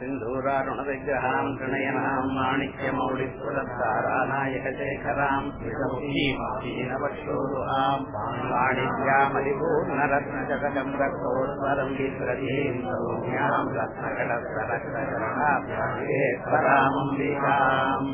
सिन्दूरारुणविग्रहाम् प्रणयनाम् माणिक्यमौलिस्फुरत्तारानायकशेखराम् ीनवक्षोरुहाम् वाणिज्यामलिपूर्णरत्नजगम् रक्तोत्परम् विप्रतीम् सौम्याम् रत्नकटस्तरक्षराम्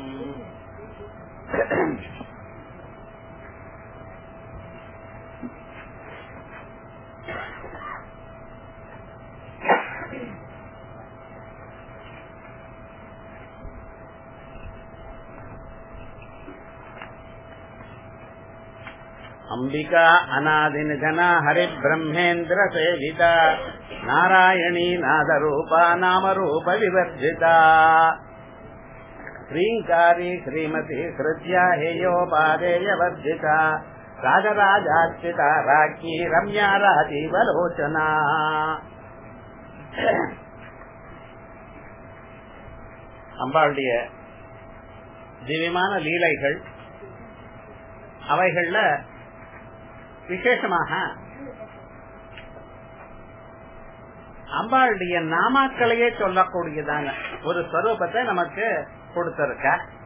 अम्बिका अनादिनिधना हरिब्रह्मेन्द्र सेविता नारायणी नादरूपा नामरूप विवर्जिता श्रीङ्कारी श्रीमती हृद्या हेयोपादेयवर्जिता राजराजार्चिता राज्ञी रम्या राजीवलोचना அம்பாளுடைய திவ்யமான லீலைகள் அவைகள்ல விசேஷமாக அம்பாளுடைய நாமாக்களையே சொல்லக்கூடியதான ஒரு ஸ்வரூபத்தை நமக்கு கொடுத்திருக்க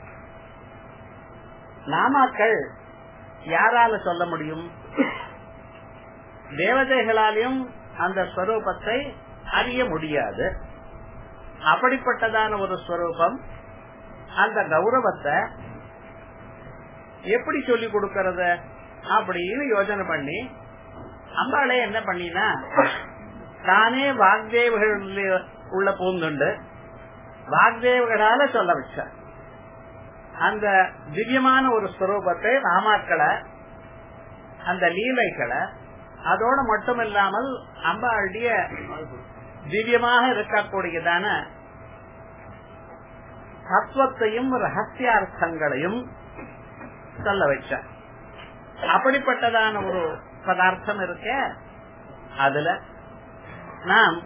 நாமாக்கள் யாரால சொல்ல முடியும் தேவதைகளாலையும் அந்த ஸ்வரூபத்தை அறிய முடியாது அப்படிப்பட்டதான ஒரு ஸ்வரூபம் அந்த கௌரவத்தை எப்படி சொல்லி கொடுக்கறது அப்படின்னு யோஜனை பண்ணி அம்பாளே என்ன பண்ணினா தானே வாக்தேவர்கள் உள்ள பூந்துண்டு வாக்தேவர்களால சொல்ல வச்ச அந்த திவ்யமான ஒரு ஸ்வரூபத்தை ராமாக்களை அந்த லீலைகளை அதோட மட்டும் இல்லாமல் அம்பாளுடைய திவ்யமாக இருக்கக்கூடியதான தத்துவத்தையும் ரகசியார்த்தங்களையும் சொல்ல வச்ச அப்படிப்பட்டதான ஒரு பதார்த்தம் இருக்க அதுல நாம்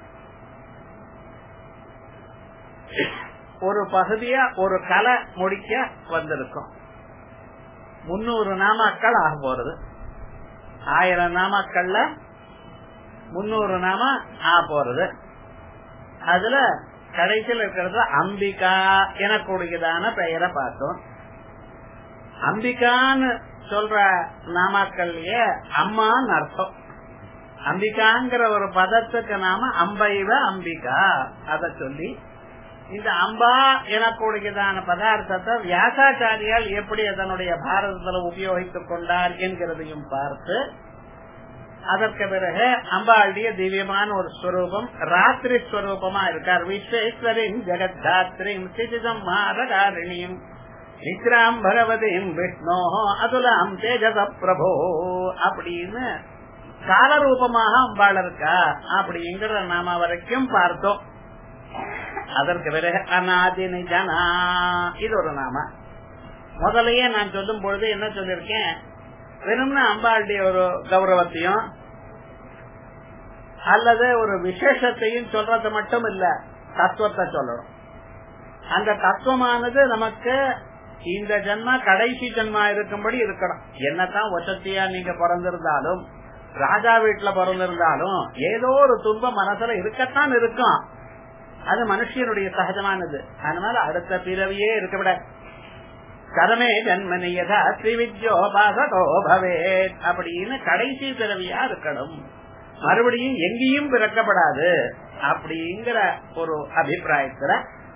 ஒரு பகுதியா ஒரு கலை முடிக்க வந்திருக்கோம் முன்னூறு நாமாக்கள் ஆக போறது ஆயிரம் நாமாக்கள்ல முன்னூறு நாம ஆ போறது அதுல கடைசியில் இருக்கிறது அம்பிகா எனக்கூடியதான பெயரை பார்த்தோம் அம்பிகான்னு சொல்ற நாமாக்கள்லயே அம்மான்னு அர்த்தம் அம்பிகாங்கிற ஒரு பதத்துக்கு நாம அம்பைவ அம்பிகா அத சொல்லி இந்த அம்பா எனக்கூடியதான பதார்த்தத்தை வியாசாச்சாரியால் எப்படி அதனுடைய பாரதத்துல உபயோகித்துக் கொண்டார் என்கிறதையும் பார்த்து அதற்கு பிறகு அம்பாளுடைய திவ்யமான ஒரு ஸ்வரூபம் ராத்திரி ஸ்வரூபமா இருக்கார் விஸ்வேஸ்வரின் ஜெகத்தாத்ரிம் சிதிதம் மாதகாரிணியும் நித்ராம் பகவதியும் விஷ்ணோ அதுலாம் தேஜச பிரபோ அப்படின்னு காலரூபமாக அம்பாள் இருக்கா அப்படிங்கிற நாம வரைக்கும் பார்த்தோம் அதற்கு பிறகு அநாதி நிஜனா இது ஒரு நாம முதலையே நான் சொல்லும் பொழுது என்ன சொல்லிருக்கேன் வெறும்னா அம்பாளுடைய ஒரு கௌரவத்தையும் அல்லது ஒரு விசேஷத்தையும் சொல்றது மட்டும் இல்ல தத்துவத்தை சொல்லணும் அந்த தத்துவமானது நமக்கு இந்த ஜென்மா கடைசி ஜென்மா இருக்கும்படி இருக்கணும் என்னதான் வசதியா நீங்க பிறந்திருந்தாலும் ராஜா வீட்டுல பிறந்திருந்தாலும் ஏதோ ஒரு துன்பம் மனசுல இருக்கத்தான் இருக்கும் அது மனுஷனுடைய சகஜமானது அதனால அடுத்த பிறவியே இருக்க விட கதமே ஜன்மனியதா ஸ்ரீவித்யோபாசகோ பவேத் அப்படின்னு கடைசி பிறவியா இருக்கணும் மறுபடியும் எங்கேயும் பிறக்கப்படாது அப்படிங்கிற ஒரு அபிப்பிராயத்துல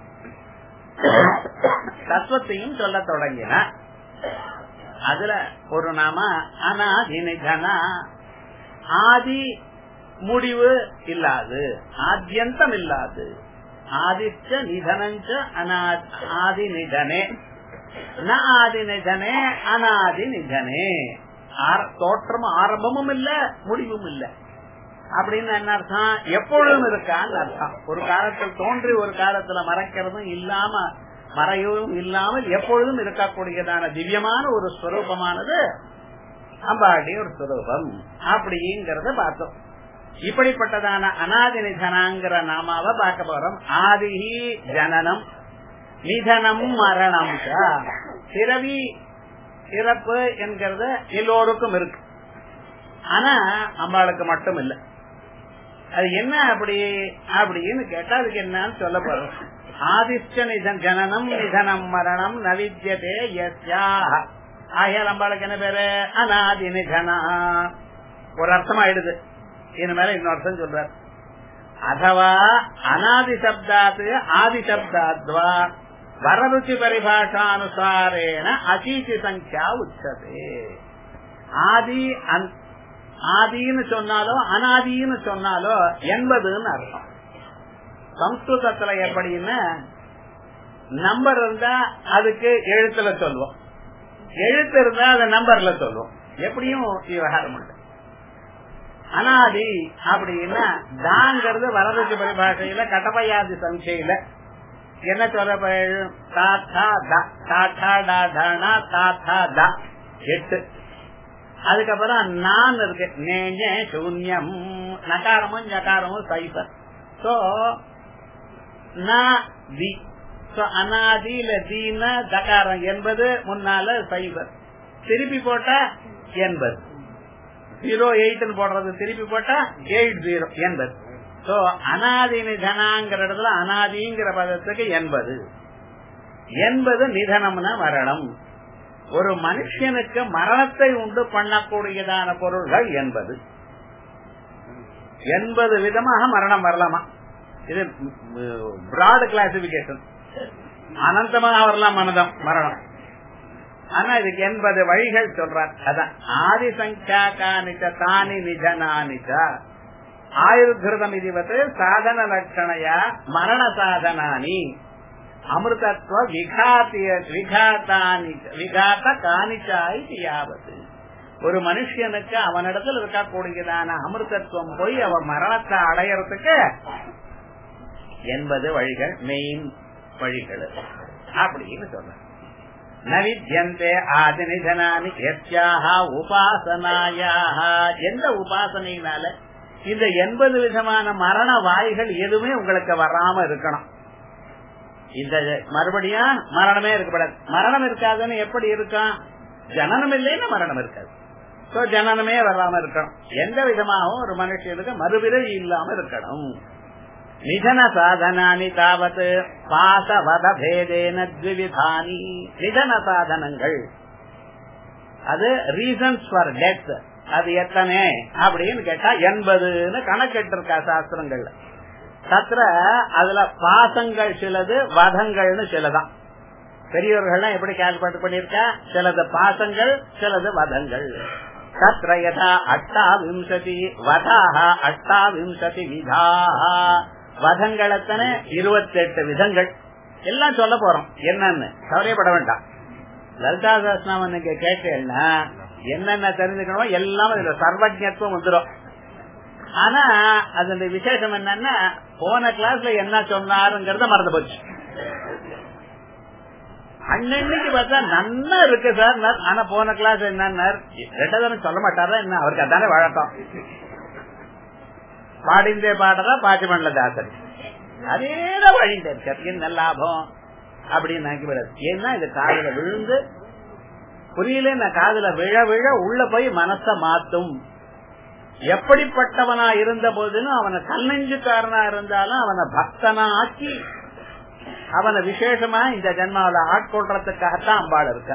தத்துவத்தையும் சொல்ல தொடங்கின அதுல ஒரு நாம அனாதி நிதனா ஆதி முடிவு இல்லாது ஆத்தியந்தம் இல்லாது ஆதிச்ச நிதனஞ்ச ஆதி நிதனே ந ஆதி நிதனே அனாதி நிதனே தோற்றம் ஆரம்பமும் இல்ல முடிவும் இல்ல அப்படின்னு என்ன அர்த்தம் எப்பொழுதும் இருக்கான்னு அர்த்தம் ஒரு காலத்தில் தோன்றி ஒரு காலத்துல மறைக்கிறதும் இல்லாம மறையவும் இல்லாமல் எப்பொழுதும் இருக்கக்கூடியதான திவ்யமான ஒரு ஸ்வரூபமானது அம்பாடி ஒரு ஸ்வரூபம் அப்படிங்கறத பார்த்தோம் இப்படிப்பட்டதான அனாதி நிதனாங்கிற நாமாவை பார்க்க போறோம் ஆதிஹி ஜனனம் நிதனம் மரணம் பிறவி இறப்பு என்கிறது எல்லோருக்கும் இருக்கு ஆனா அம்பாளுக்கு மட்டும் இல்ல அது என்ன அப்படி அப்படின்னு கேட்டா அதுக்கு என்னன்னு சொல்ல போறோம் ஆதிஷ்ட நிதன் ஜனனம் நிதனம் மரணம் நவித்தியதே யஸ்யா ஆகியால் அம்பாளுக்கு என்ன பேரு அநாதி நிதனா ஒரு அர்த்தம் ஆயிடுது இனிமேல இன்னொரு அர்த்தம் சொல்றார் அதவா அநாதி சப்தாத் ஆதி சப்தாத்வா வரருச்சி பரிபாஷானுசாரேன அசீசி சங்கியா உச்சதே ஆதி ஆதின்னு சொன்னாலோ அனாதின்னு சொன்னாலோ எண்பதுன்னு அர்த்தம் சம்ஸ்கிருதத்துல எப்படின்னா நம்பர் இருந்தா அதுக்கு எழுத்துல சொல்லுவோம் எழுத்து இருந்தா அதை நம்பர்ல சொல்லுவோம் எப்படியும் விவகாரம் உண்டு அனாதி அப்படின்னா தாங்கிறது வரதட்சி பரிபாஷையில கடப்பையாதி சங்கையில என்ன சொல்ல எட்டு அதுக்கப்புறம் நான் இருக்கு நேஞ்ச சூன்யம் நகாரமும் ஜகாரமும் சைபர் சோ தி அனாதியில தீன தகாரம் என்பது முன்னால சைபர் திருப்பி போட்டா எண்பது ஜீரோ எயிட்னு போடுறது திருப்பி போட்டா எயிட் ஜீரோ எண்பது சோ அனாதி நிதனாங்கிற இடத்துல அனாதிங்கிற பதத்துக்கு எண்பது எண்பது நிதனம்னா மரணம் ஒரு மனுஷனுக்கு மரணத்தை உண்டு பண்ணக்கூடியதான பொருள்கள் எண்பது எண்பது விதமாக மரணம் வரலாமா இது பிராட் கிளாசிபிகேஷன் அனந்தமாக வரலாம் மனதம் மரணம் ஆனா இதுக்கு எண்பது வழிகள் சொல்றார் அதான் ஆதி சங்கியா காணிச்ச தானி நிஜனானிச்ச ஆயுர்கிருதம் இதுவது சாதன லட்சணையா மரண சாதனானி அமிர்தத்துவ விகாத்திய விகாத்தானி விகாத்த காணிச்சாய் யாவது ஒரு மனுஷனுக்கு அவனிடத்தில் இருக்கக்கூடியதான அமிர்தத்துவம் போய் அவன் மரணத்தை அடையறதுக்கு எண்பது வழிகள் மெயின் வழிகள் அப்படின்னு சொல்ற நவித்யந்தே ஆதிநிதனானி எத்தியாக உபாசனாயாக எந்த உபாசனையினால இந்த எண்பது விதமான மரண வாய்கள் எதுவுமே உங்களுக்கு வராம இருக்கணும் இந்த மறுபடியும் மரணமே இருக்கப்படாது மரணம் இருக்காதுன்னு எப்படி இருக்கும் ஜனனம் இல்லைன்னு மரணம் இருக்காது சோ ஜனனமே வராம இருக்கணும் எந்த விதமாகவும் ஒரு மனுஷனுக்கு மறுபிறவி இல்லாம இருக்கணும் நிதன சாதனானி தாவத் பாசவத பேதேன த்விவிதானி நிதன சாதனங்கள் அது ரீசன்ஸ் ஃபார் டெத் அது எத்தனை அப்படின்னு கேட்டா எண்பதுன்னு கணக்கெட்டு இருக்கா சாஸ்திரங்கள்ல தத்திர அதுல பாசங்கள் சிலது வதங்கள்னு சிலதான் பெரியவர்கள்லாம் எப்படி கால்குலேட் பண்ணிருக்கா சிலது பாசங்கள் சிலது வதங்கள் தத்ர யதா அஷ்டாவிம்சதி வதாக அஷ்டாவிம்சதி விதாக வதங்கள் எத்தனை இருபத்தி எட்டு விதங்கள் எல்லாம் சொல்ல போறோம் என்னன்னு கவலையப்பட வேண்டாம் லலிதா சாஸ்திரம் நீங்க கேட்டேன்னா என்னென்ன தெரிஞ்சுக்கணுமோ எல்லாம் இதுல சர்வஜத்துவம் வந்துடும் ஆனா அதனுடைய விசேஷம் என்னன்னா போன கிளாஸ்ல என்ன சொன்னாருங்கிறத மறந்து போச்சு அன்னன்னைக்கு பார்த்தா நன்னா இருக்கு சார் ஆனா போன கிளாஸ் என்ன ரெண்டாவது சொல்ல மாட்டாரா என்ன அவருக்கு அதானே வழக்கம் பாடிந்தே பாடுறா பாட்டி பண்ணல தாசரி அதேதான் வழிந்தே இருக்காரு என்ன லாபம் அப்படின்னு நினைக்க விடாது ஏன்னா இது காதல விழுந்து புரியல நான் காதல விழ விழ உள்ள போய் மனச மாத்தும் எப்படிப்பட்டவனா இருந்த போதிலும் அவனை கல்லெஞ்சுக்காரனா இருந்தாலும் அவனை பக்தனா ஆக்கி அவனை விசேஷமா இந்த ஜென்மாவில ஆட்கொள்றதுக்காகத்தான் அம்பாள் இருக்க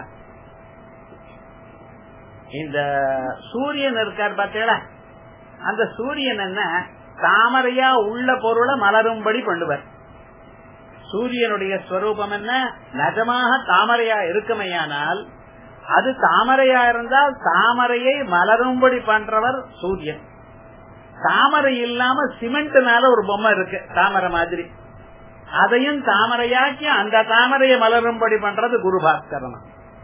இந்த சூரியன் இருக்கார் பார்த்தீங்களா அந்த சூரியன் என்ன தாமரையா உள்ள பொருளை மலரும்படி பண்ணுவார் சூரியனுடைய ஸ்வரூபம் என்ன நிஜமாக தாமரையா இருக்குமையானால் அது தாமரையா இருந்தால் தாமரையை மலரும்படி பண்றவர் சூரியன் தாமரை இல்லாம சிமெண்ட்னால ஒரு பொம்மை இருக்கு தாமரை மாதிரி அதையும் தாமரையாக்கி அந்த தாமரையை மலரும்படி பண்றது குருபாஸ்கரன்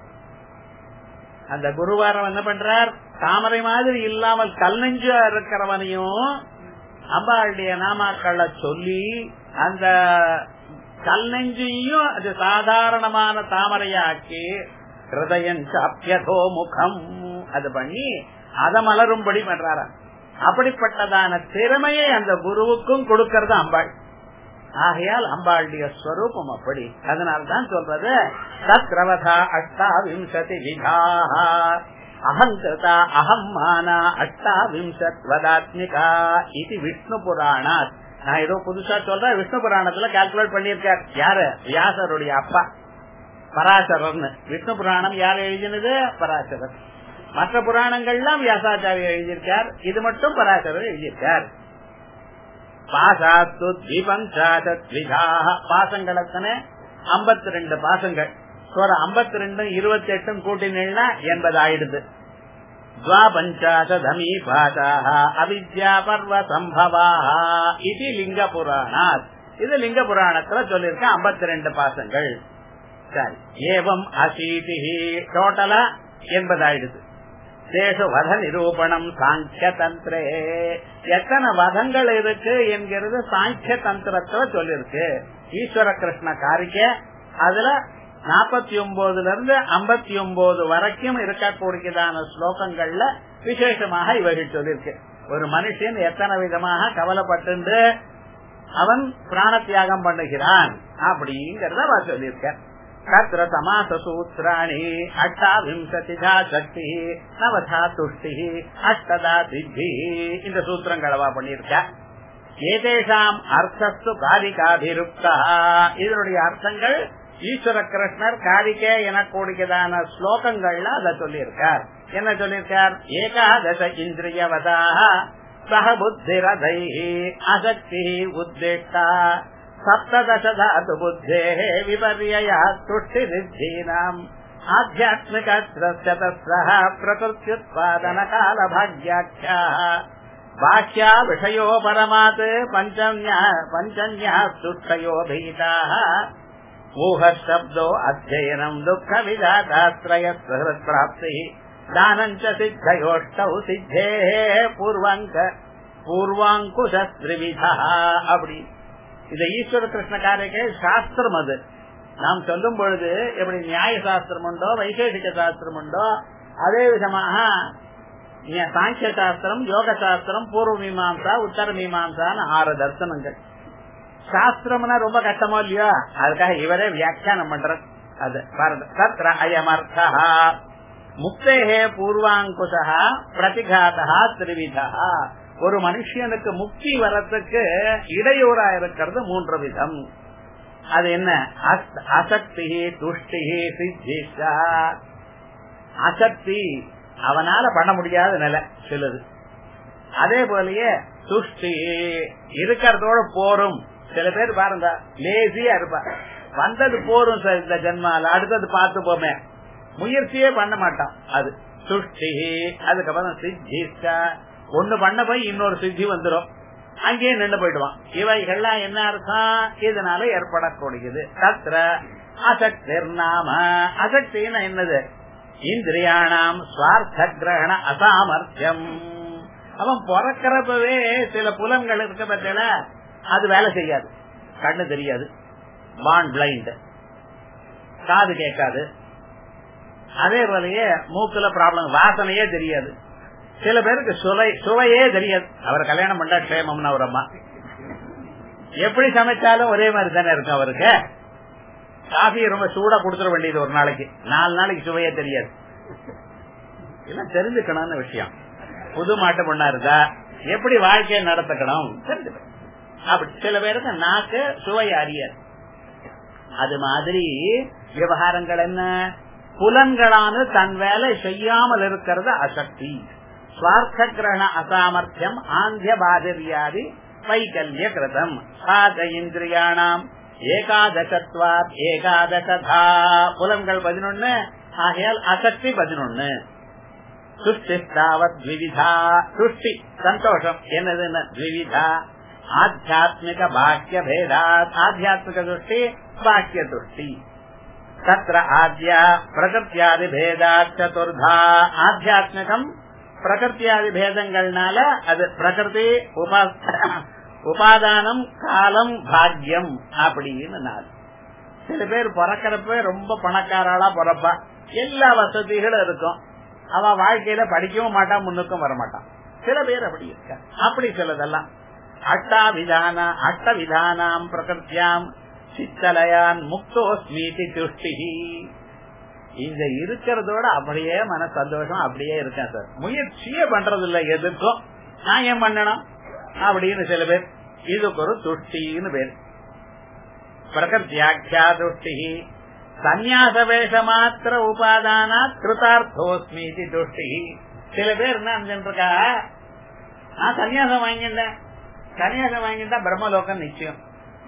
அந்த குருவாரம் என்ன பண்றார் தாமரை மாதிரி இல்லாமல் கல் நெஞ்சு இருக்கிறவனையும் அம்பாளுடைய நாமாக்களை சொல்லி அந்த கல் நெஞ்சையும் அது சாதாரணமான தாமரையாக்கி ஹிருதயம் சாப்பியதோ முகம் அது பண்ணி அதை மலரும்படி பண்றாரா அப்படிப்பட்டதான திறமையை அந்த குருவுக்கும் கொடுக்கறது அம்பாள் ஆகையால் அம்பாளுடைய ஸ்வரூபம் அப்படி அதனால்தான் சொல்றது சத்ரவதா அஷ்டாவிம்சதி விதாக அகங்கிருதா அகம் மானா அஷ்டாவிம்சத் வதாத்மிகா இது விஷ்ணு புராணாத் நான் ஏதோ புதுசா சொல்றேன் விஷ்ணு புராணத்துல கால்குலேட் பண்ணிருக்கார் யாரு வியாசருடைய அப்பா பராசரர்னு விஷ்ணு புராணம் யார் எழுதினது பராசரர் மற்ற புராணங்கள்லாம் வியாசாச்சாரியர் எழுதியிருக்கார் இது மட்டும் பராசரர் எழுதியிருக்கார் பாசாத்து திபஞ்சாதத்விதாக பாசங்கள் எத்தனை ஐம்பத்தி ரெண்டு பாசங்கள் சோர ஐம்பத்தி ரெண்டும் இருபத்தி எட்டும் கூட்டினா எண்பது ஆயிடுது द्वापञ्चाशदमी पाठाः அவித்யா பர்வ சம்பவாக இது லிங்க புராணாத் இது லிங்க புராணத்துல சொல்லிருக்க ஐம்பத்தி ரெண்டு பாசங்கள் சரி ஏவம் அசீதி டோட்டலா எண்பதாயிடுது தேசு வத நிரூபணம் சாங்கிய தந்திரே எத்தனை வதங்கள் இருக்கு என்கிறது சாங்கிய தந்திரத்துல சொல்லிருக்கு ஈஸ்வர கிருஷ்ண காரிக்க அதுல நாற்பத்தி ஒன்பதுல இருந்து ஐம்பத்தி ஒன்பது வரைக்கும் இருக்கக்கூடியதான ஸ்லோகங்கள்ல விசேஷமாக இவர்கள் சொல்லியிருக்கு ஒரு மனுஷன் எத்தனை விதமாக கவலைப்பட்டு அவன் பிராண தியாகம் பண்ணுகிறான் அப்படிங்கறத அவர் சொல்லியிருக்க தத்திர சமாச சூத்திராணி அஷ்டாவிம்சதிதா சக்தி நவதா துஷ்டி அஷ்டதா சித்தி இந்த சூத்திரங்களவா பண்ணியிருக்க ஏதேஷாம் அர்த்தஸ்து காரிகாபிருப்தா இதனுடைய அர்த்தங்கள் ஈஸ்வர கிருஷ்ணர் காரிக்கே எனக்கூடியதான ஸ்லோகங்கள்ல அதை சொல்லியிருக்கார் என்ன சொல்லியிருக்கார் ஏகாதச இந்திரியவதாக சக புத்திரதை அசக்தி உத்தேஷ்டா சப்ததச தாது புத்தே விபர்யா துஷ்டி சித்தீனாம் ஆத்தியாத்மிக பிரகிருத்யுத்பாதன கால பாக்யாख्या பாஷ்யா விஷயோ பரமாத் பஞ்சன்யா பஞ்சன்யா துஷ்டயோ பீதாः ऊहशब्दो अध्ययनम् दुःखविधाताश्रयत्प्राप्तिः दानम् च सिद्धयोष्टौ सिद्धेः पूर्वाङ्क பூர்வாங்குஷத்ரிவிதா அப்படி இது ஈஸ்வர கிருஷ்ண காரிகை சாஸ்திரம் அது நாம் சொல்லும் பொழுது எப்படி நியாய சாஸ்திரம் உண்டோ வைசேஷிக சாஸ்திரம் உண்டோ அதே விதமாக சாங்கிய சாஸ்திரம் யோக சாஸ்திரம் பூர்வ மீமாம்சா உத்தர மீமாம்சான்னு ஆறு தர்சனங்கள் சாஸ்திரம்னா ரொம்ப கஷ்டமோ இல்லையோ அதுக்காக இவரே வியாக்கியானம் பண்றது அது பாருங்க தத்ர அயமர்த்தா முக்தேகே பூர்வாங்குஷா பிரதிகாதா திரிவிதா ஒரு மனுஷனுக்கு முக்தி வரத்துக்கு இடையூறா இருக்கிறது மூன்று விதம் அது என்ன அசக்தி துஷ்டி சித்திஷா அசக்தி அவனால பண்ண முடியாத நிலை சிலது அதே போலயே துஷ்டி இருக்கிறதோட போரும் சில பேர் பாருங்க லேசியா இருப்பா வந்தது போரும் சார் இந்த ஜென்மால அடுத்தது பார்த்து போமே முயற்சியே பண்ண மாட்டான் அது சுஷ்டி அதுக்கப்புறம் சித்திஷ்டா ஒண்ணு பண்ண போய் இன்னொரு சித்தி வந்துடும் அங்கேயே நின்று போயிடுவான் இவைகள்லாம் என்ன அர்த்தம் இதனால ஏற்படக்கூடியது தத்ர அசக்திர் நாம அசக்தின்னா என்னது இந்திரியானாம் சுவார்த்த கிரகண அசாமர்த்தியம் அவன் பிறக்கிறப்பவே சில புலன்கள் இருக்க பட்சல அது வேலை செய்யாது கண்ணு தெரியாது பான் பிளைண்ட் காது கேட்காது அதே போலயே மூக்குல ப்ராப்ளம் வாசனையே தெரியாது சில பேருக்கு சுவை சுவையே தெரியாது அவர் கல்யாணம் பண்ணா க்ஷேமம்னு அவர் அம்மா எப்படி சமைச்சாலும் ஒரே மாதிரி தானே இருக்கும் அவருக்கு காஃபி ரொம்ப சூடா கொடுத்துட வேண்டியது ஒரு நாளைக்கு நாலு நாளைக்கு சுவையே தெரியாது இதெல்லாம் தெரிஞ்சுக்கணும்னு விஷயம் புது மாட்டு பொண்ணா இருந்தா எப்படி வாழ்க்கையை நடத்தக்கணும் தெரிஞ்சுக்கணும் அப்படி சில பேருக்கு நாக்கு சுவை அறியாது அது மாதிரி விவகாரங்கள் என்ன புலன்களான தன் வேலை செய்யாமல் இருக்கிறது அசக்தி சுவார்த்த கிரகண அசாமர்த்தியம் ஆந்திய பாதிரியாதி வைகல்ய கிருதம் சாத இந்திரியானாம் ஏகாதசத்வாத் ஏகாதசதா புலன்கள் பதினொன்னு ஆகையால் அசக்தி பதினொன்னு சுஷ்டிஸ்தாவத் த்விவிதா சுஷ்டி சந்தோஷம் என்னதுன்னு த்விவிதா ஆத்தியாத்மிக பாக்கிய பேதாத் ஆத்தியாத்மிக துஷ்டி பாக்கிய துஷ்டி தத்ர ஆத்யா பிரகிருத்தியாதி பேதாத் சதுர்தா ஆத்தியாத்மிகம் பிரகிருத்தியாதி பேதங்கள்னால அது பிரகிருதி உபாதானம் காலம் பாக்கியம் அப்படின்னு நாள் சில பேர் பிறக்கிறப்ப ரொம்ப பணக்காராளா பிறப்பா எல்லா வசதிகளும் இருக்கும் அவ வாழ்க்கையில படிக்கவும் மாட்டான் முன்னுக்கும் வரமாட்டான் சில பேர் அப்படி இருக்க அப்படி சிலதெல்லாம் அட்டாவிதான அட்டவிதானாம் பிரகிருத்தியாம் சித்தலயான் முக்தோஸ்மீதி துஷ்டி இந்த இருக்கிறதோட அப்படியே மன சந்தோஷம் அப்படியே இருக்கேன் சார் முயற்சியே பண்றது இல்ல எதுக்கும் நான் ஏன் பண்ணணும் அப்படின்னு சில பேர் இதுக்கு ஒரு துஷ்டின்னு பேர் பிரகத்யாக்கியா துஷ்டி சந்நியாச வேஷ மாத்திர உபாதானா கிருதார்த்தோஸ்மி துஷ்டி சில பேர் என்ன இருக்கா நான் சன்னியாசம் வாங்கிட்டேன் சன்னியாசம் வாங்கிட்டா பிரம்மலோகம் நிச்சயம்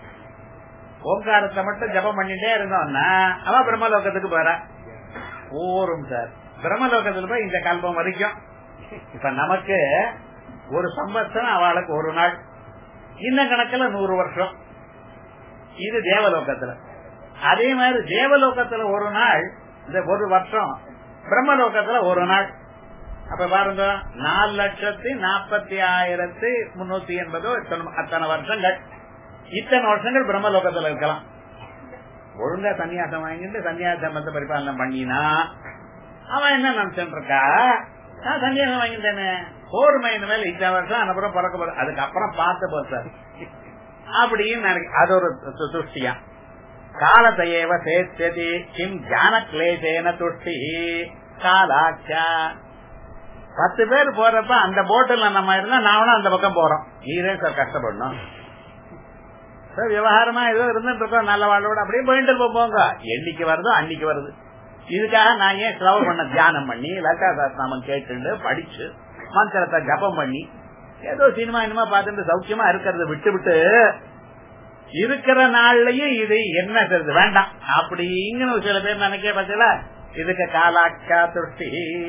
ஓங்காரத்தை மட்டும் ஜபம் பண்ணிட்டே இருந்தோம்னா அவன் பிரம்மலோகத்துக்கு போற ஓரும் சார் பிரம்மலோகத்துல போய் இந்த கல்பம் வரைக்கும் இப்ப நமக்கு ஒரு சம்பத்சரம் அவளுக்கு ஒரு நாள் இந்த கணக்குல நூறு வருஷம் இது தேவலோகத்துல அதே மாதிரி தேவலோகத்துல ஒரு நாள் இந்த ஒரு வருஷம் பிரம்மலோகத்துல ஒரு நாள் அப்ப பாருங்க நாலு லட்சத்தி நாற்பத்தி ஆயிரத்தி முன்னூத்தி எண்பதோ அத்தனை வருஷங்கள் இத்தனை வருஷங்கள் பிரம்மலோகத்துல இருக்கலாம் ஒழுங்கா சன்னியாசம் வாங்கிட்டு சன்னியாசம் பரிபாலனை பண்ணினா அவன் என்ன நினைச்சுட்டு இருக்கா நான் சன்னியாசம் வாங்கிட்டேனே போர் மைன் மேல இத்தனை வருஷம் அப்புறம் பிறக்க போற அதுக்கப்புறம் பார்த்து போசார் அப்படின்னு நினைக்க அது ஒரு துஷ்டியா காலத்தையேவ சேத்தி கிம் ஜான கிளேசேன துஷ்டி காலாச்சா பத்து பேர் போறப்ப அந்த போட்டுல நம்ம இருந்தா நானும் அந்த பக்கம் போறோம் நீரே சார் கஷ்டப்படணும் சார் விவகாரமா ஏதோ இருந்துட்டு இருக்கோம் நல்ல வாழ்வோட அப்படியே போயிட்டு இருப்போம் போங்க என்னைக்கு வருதோ அன்னைக்கு வருது இதுக்காக நான் ஏன் செலவு பண்ண தியானம் பண்ணி லலிதா சாஸ்திராமன் கேட்டு படிச்சு மந்திரத்தை ஜபம் பண்ணி ஏதோ சினிமா இனிமா பார்த்துட்டு சௌக்கியமா இருக்கிறத விட்டு விட்டு இருக்கிற நாள்லயும் இது என்ன செய்யுது வேண்டாம் அப்படிங்கிற சில பேர் நினைக்க பார்த்தல இதுக்கு காலாக்கா திருஷ்டி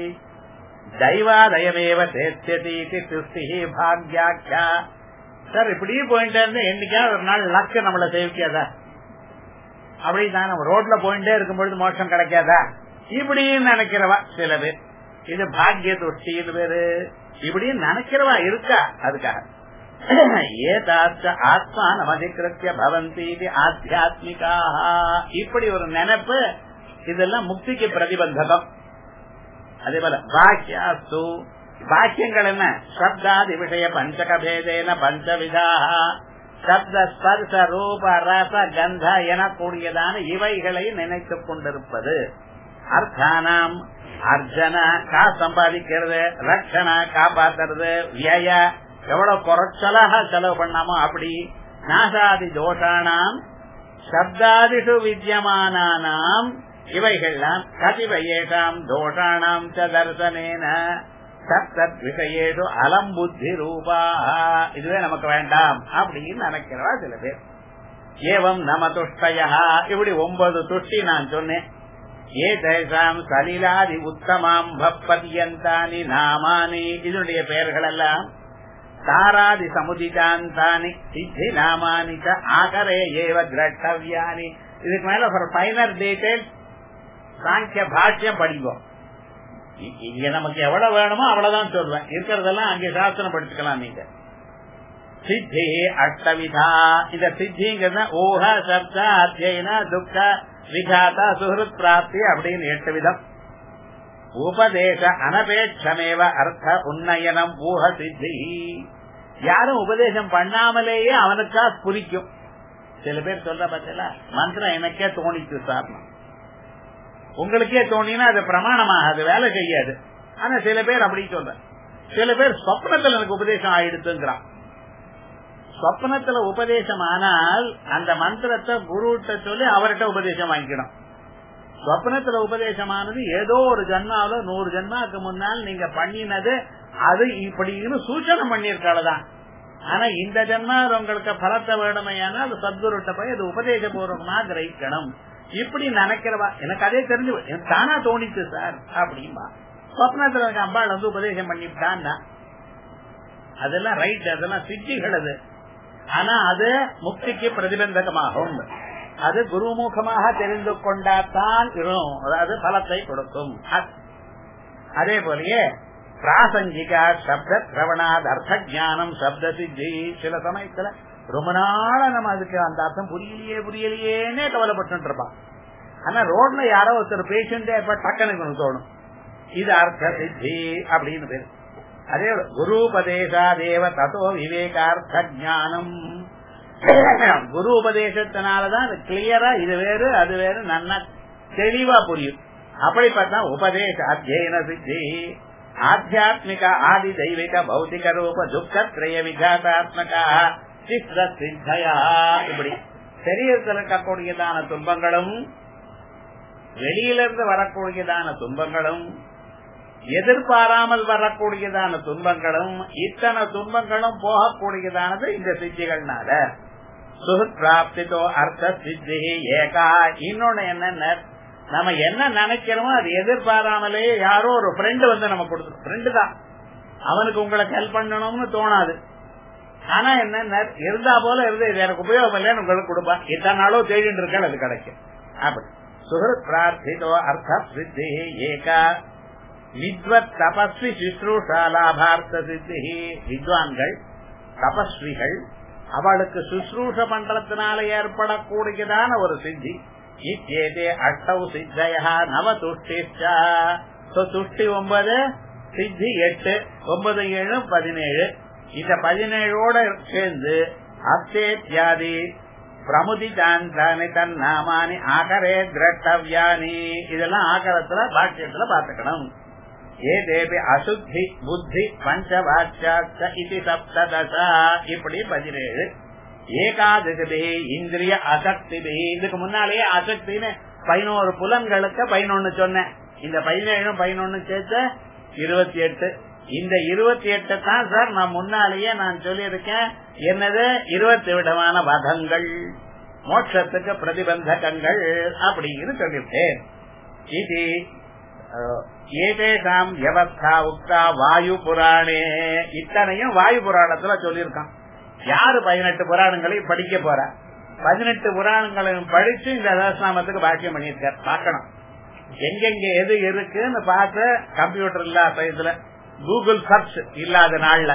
தெய்வாதயமேவ சேத்தியதி திருஷ்டி பாக்யாக்கா சார் இப்படி போயிட்டே இருந்து என்னைக்கா ஒரு நாள் லக்கு நம்மள சேவிக்காதா அப்படிதான் நம்ம ரோட்ல போயிட்டே இருக்கும் பொழுது மோட்சம் கிடைக்காதா இப்படின்னு நினைக்கிறவா சில பேர் இது பாக்ய துஷ்டி இது பேரு இப்படின்னு நினைக்கிறவா இருக்கா அதுக்காக ஏதாச்ச ஆத்மா நமதிகிருத்திய பவந்தி ஆத்தியாத்மிகா இப்படி ஒரு நினைப்பு இதெல்லாம் முக்திக்கு பிரதிபந்தகம் அதே போல பாக்கியாஸ்து பாக்கியங்கள் என்ன சப்தாதி விஷய பஞ்சக பேதேன பஞ்சவிதா சப்த ஸ்பர்ச ரூப ரச கந்த எனக்கூடியதான இவைகளை நினைத்துக் கொண்டிருப்பது அர்த்தானாம் அர்ஜன கா சம்பாதிக்கிறது ரட்சண காப்பாத்துறது விய எவ்வளவு குறைச்சலாக செலவு பண்ணாமோ அப்படி நாசாதி தோஷானாம் சப்தாதிஷு வித்தியமானாம் இவைகள்லாம் கதிவயேஷாம் தோஷானாம் ச தர்சனேன சத்தத் விஷயேஷு அலம் புத்தி ரூபா இதுவே நமக்கு வேண்டாம் அப்படின்னு நினைக்கிறவா சில பேர் ஏவம் நம துஷ்டயா இப்படி ஒன்பது துஷ்டி நான் சொன்னேன் ஏ தேசாம் சலிலாதி உத்தமாம் பப்பதியந்தானி நாமானி இதனுடைய பெயர்கள் எல்லாம் தாராதி சமுதிதாந்தானி சித்தி நாமானி ஆகரே ஏவ திரட்டவியானி இதுக்கு மேல ஒரு ஃபைனர் டீடைல் சாங்கிய பாஷ்யம் படிப்போம் இங்க நமக்கு எவ்வளவு வேணுமோ அவ்வளவுதான் சொல்றேன் இருக்கிறதெல்லாம் அங்கே சாஸ்திரம் படிச்சுக்கலாம் நீங்க சித்தி அஷ்டவிதா இந்த சித்திங்கிறது ஊக சப்த அத்தியன துக்க விகாதா சுஹൃத் பிராப்தி அப்படின்னு எட்டு விதம் உபதேச அனபேட்சமேவ அர்த்த உன்னயனம் ஊக சித்தி யாரும் உபதேசம் பண்ணாமலேயே அவனுக்கா புரிக்கும் சில பேர் சொல்ற பத்தில மந்திரம் எனக்கே தோணிச்சு சார் உங்களுக்கே தோணினா அது பிரமாணமாக அது வேலை செய்யாது ஆனா சில பேர் அப்படி சொல்ற சில பேர் சொப்னத்துல எனக்கு உபதேசம் ஆயிடுத்துங்கிறான் சொப்னத்துல உபதேசம் ஆனால் அந்த மந்திரத்தை குருட்ட சொல்லி அவர்கிட்ட உபதேசம் வாங்கிக்கணும் சொப்னத்துல உபதேசமானது ஏதோ ஒரு ஜன்மாவில நூறு ஜன்மாவுக்கு முன்னால் நீங்க பண்ணினது அது இப்படின்னு சூச்சனை பண்ணிருக்காளதான் ஆனா இந்த ஜன்மாவில் உங்களுக்கு பலத்தை வேணுமையானால் சத்குருட்ட போய் அது உபதேச பூர்வமா கிரகிக்கணும் இப்படி நினைக்கிறவா எனக்கு அதே தெரிஞ்சு எனக்கு தானா தோணிச்சு சார் அப்படின்பா சொப்னத்துல எனக்கு அம்பாள் வந்து உபதேசம் பண்ணிவிட்டான்னா அதெல்லாம் ரைட் அதெல்லாம் சித்திகள் அது ஆனா அது முக்திக்கு பிரதிபந்தகமாகும் அது குருமுகமாக தெரிந்து கொண்டாத்தான் இருக்கும் அதாவது பலத்தை கொடுக்கும் அதே போலயே பிராசங்கிகா சப்த சிரவணாத் அர்த்த ஜானம் சப்த சித்தி சில சமயத்துல ரொம்ப நாளா நம்ம அதுக்கு அந்த அர்த்தம் புரியலையே புரியலையேன்னே கவலைப்பட்டு இருப்பான் ஆனா ரோட்ல யாரோ ஒருத்தர் பேஷண்டே இப்ப டக்குனு தோணும் இது அர்த்த சித்தி அப்படின்னு பேரு அதே குருபதேசா தேவ தத்தோ விவேகார்த்த ஜானம் குரு உபதேசத்தினாலதான் அது கிளியரா இது வேறு அது வேறு நல்லா தெளிவா புரியும் அப்படிப்பட்ட உபதேச அத்தியன சித்தி ஆத்தியாத்மிக ஆதி தெய்வீக பௌத்திக ரூப துக்க திரய விகாசாத்மக சித்திர சித்தயா இப்படி சரீரத்தில் இருக்கக்கூடியதான துன்பங்களும் வெளியிலிருந்து வரக்கூடியதான துன்பங்களும் எதிர்பாராமல் வரக்கூடியதான துன்பங்களும் இத்தனை துன்பங்களும் போகக்கூடியதானது இந்த சித்திகள்னால சுகத் பிராப்தித்தோ அர்த்த சித்தி ஏகா இன்னொன்னு என்னென்ன நம்ம என்ன நினைக்கிறோமோ அது எதிர்பாராமலே யாரோ ஒரு ஃப்ரெண்டு வந்து நம்ம கொடுத்துரும் ஃப்ரெண்டு தான் அவனுக்கு உங்களுக்கு ஹெல்ப் பண்ணணும்னு தோணாது ஆனா என்ன இருந்தா போல இருந்து இது எனக்கு உபயோகம் இல்லைன்னு உங்களுக்கு கொடுப்பான் இத்தனை நாளோ தேடிட்டு இருக்க அது கிடைக்கும் அப்படி சுகத் பிரார்த்திதோ அர்த்த சித்தி ஏகா வித்வத் தபஸ்வி சுஷ்ரூஷா லாபார்த்த சித்தி வித்வான்கள் தபஸ்விகள் அவளுக்கு சுஷ்ரூஷ பண்றதுனால ஏற்படக்கூடியதான ஒரு சித்தி இத்தேதே அஷ்டவு சித்தயா நவ துஷ்டிச்சா துஷ்டி ஒன்பது சித்தி எட்டு ஒன்பது ஏழு பதினேழு இந்த பதினேழோட சேர்ந்து அத்தேத்யாதி பிரமுதி தானி தன் நாமானி ஆகரே திரட்டவியானி இதெல்லாம் ஆகரத்துல பாக்கியத்துல பாத்துக்கணும் ஏ தேவி அசுத்தி புத்தி பஞ்சவாச்சாச்ச இது சப்ததசா இப்படி பதினேழு ஏகாதசி இந்திரிய அசக்தி இதுக்கு முன்னாலேயே அசக்தின்னு பதினோரு புலன்களுக்கு பதினொன்னு சொன்னேன் இந்த பதினேழு பதினொன்னு சேர்த்து இருபத்தி எட்டு இந்த இருபத்தி எட்டு தான் சார் நான் முன்னாலேயே நான் சொல்லியிருக்கேன் என்னது இருபத்தி விதமான வதங்கள் மோட்சத்துக்கு பிரதிபந்தகங்கள் அப்படின்னு சொல்லியிருக்கேன் இது ஏதேசாம் வியவஸ்தா உக்தா வாயு புராணே இத்தனையும் வாயு புராணத்துல சொல்லியிருக்கான் யாரு பதினெட்டு புராணங்களையும் படிக்க போற பதினெட்டு புராணங்களையும் படிச்சு இந்த சதஸ்நாமத்துக்கு பாக்கியம் பண்ணியிருக்கார் பார்க்கணும் எங்கெங்க எது இருக்குன்னு பார்த்து கம்ப்யூட்டர் இல்லாத இதுல கூகுள் சர்ச் இல்லாத நாள்ல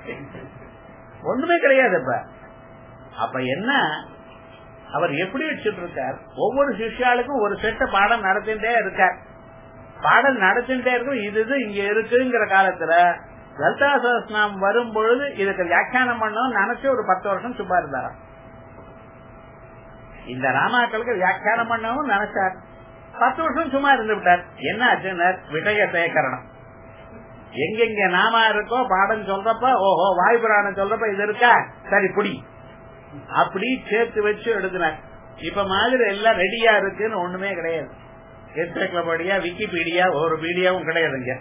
ஒண்ணுமே கிடையாது இப்ப அப்ப என்ன அவர் எப்படி வச்சுட்டு இருக்கார் ஒவ்வொரு சிஷியாளுக்கும் ஒரு செட்ட பாடம் நடத்திட்டே இருக்கார் பாடல் நடத்திட்டே இருக்கும் இது இது இங்க இருக்குங்கிற காலத்துல லலிதா சகஸ்நாம் வரும் பொழுது இதுக்கு வியாக்கியானம் பண்ணணும் நினைச்சு ஒரு பத்து வருஷம் சும்மா இருந்தாராம் இந்த ராமாக்களுக்கு வியாக்கியானம் பண்ணவும் நினைச்சார் பத்து வருஷம் சும்மா இருந்து விட்டார் என்ன ஆச்சுனர் விஷய சேகரணம் எங்கெங்க நாமா இருக்கோ பாடம் சொல்றப்ப ஓஹோ வாய் புராணம் சொல்றப்ப இது இருக்கா சரி புடி அப்படி சேர்த்து வச்சு எழுதினார் இப்ப மாதிரி எல்லாம் ரெடியா இருக்குன்னு ஒண்ணுமே கிடையாது என்சைக்ளோபீடியா விக்கிபீடியா ஒரு பீடியாவும் கிடையாதுங்க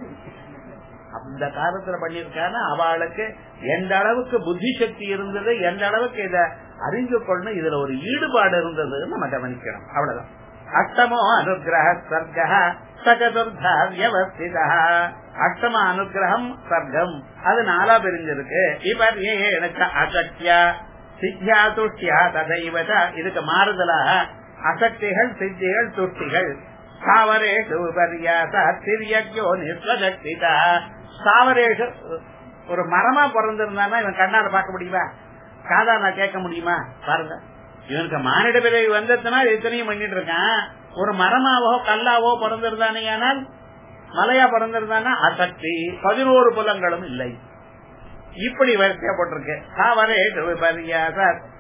அந்த காலத்துல பண்ணிருக்கான அவளுக்கு எந்த அளவுக்கு புத்தி சக்தி இருந்தது எந்த அளவுக்கு இத அறிந்து கொள்ளணும் இதுல ஒரு ஈடுபாடு இருந்தது நம்ம கவனிக்கணும் அவ்வளவுதான் அஷ்டமோ அனுகிரக சர்க்க சகதுர்தா வியவஸ்திதா அஷ்டம அனுகிரகம் சர்க்கம் அது நாலா பிரிஞ்சிருக்கு இப்ப ஏ எனக்கு அசக்தியா சித்தியா துஷ்டியா ததைவத இதுக்கு மாறுதலாக அசக்திகள் சித்திகள் துஷ்டிகள் ஸ்தாவரேஷு பரியாச திரியோ நிஸ்வசக்திதா ஸ்தாவரேஷு ஒரு மரமா பிறந்திருந்தானா இவன் கண்ணால பார்க்க முடியுமா காதால கேட்க முடியுமா பாருங்க இவனுக்கு மானிட பிறகு வந்ததுனா எத்தனையும் பண்ணிட்டு இருக்கான் ஒரு மரமாவோ கல்லாவோ பிறந்திருந்தானே ஆனால் மலையா பிறந்திருந்தானா அசக்தி பதினோரு புலங்களும் இல்லை இப்படி வரிசைப்பட்டிருக்கு ஸ்தாவரேஷு பரியாச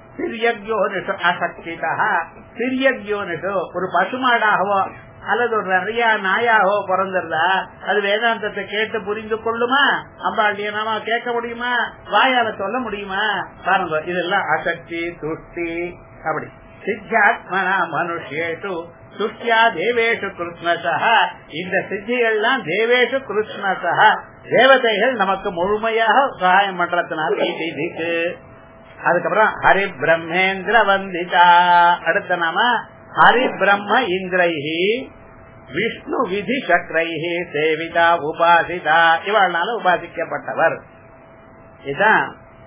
சிறியோ அசக்திதா சிறியோ ஒரு பசுமாடாகவோ அல்லது ஒரு நிறைய நாயாகவோ பிறந்திருந்தா அது வேதாந்தத்தை கேட்டு புரிந்து கொள்ளுமா அம்பாண்டிய நாம கேட்க முடியுமா வாயால சொல்ல முடியுமா பாருங்க இதெல்லாம் அசக்தி துஷ்டி அப்படி சித்தியாத்மனா மனுஷேஷு துஷ்டியா தேவேஷு கிருஷ்ணசா இந்த சித்திகள்லாம் தேவேஷு கிருஷ்ணசா தேவதைகள் நமக்கு முழுமையாக சகாயம் பண்றதுனால இதுக்கு அதுக்கப்புறம் ஹரி பிரம்மேந்திர வந்திதா அடுத்த நாம ஹரி பிரம்ம இந்திரைஹி விஷ்ணு விதி சக்கரைஹி சேவிதா உபாசிதா இவளால உபாசிக்கப்பட்டவர் இதுதான்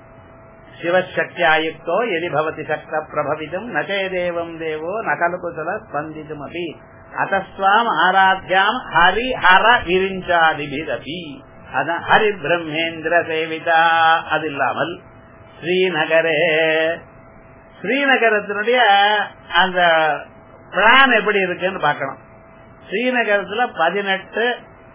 சிவசக்தியாயுக்தோ எதி பவதி சக்த பிரபவிதும் நச்சே தேவம் தேவோ நகலுகுசல ஸ்பந்திதும் அபி அத்தஸ்வாம் ஆராத்தியாம் ஹரி ஹர விரிஞ்சாதிபிரபி அதான் ஹரி பிரம்மேந்திர சேவிதா அது இல்லாமல் ஸ்ரீநகரே ஸ்ரீநகரத்தினுடைய அந்த பிளான் எப்படி இருக்குன்னு பாக்கணும் ஸ்ரீநகரத்துல பதினெட்டு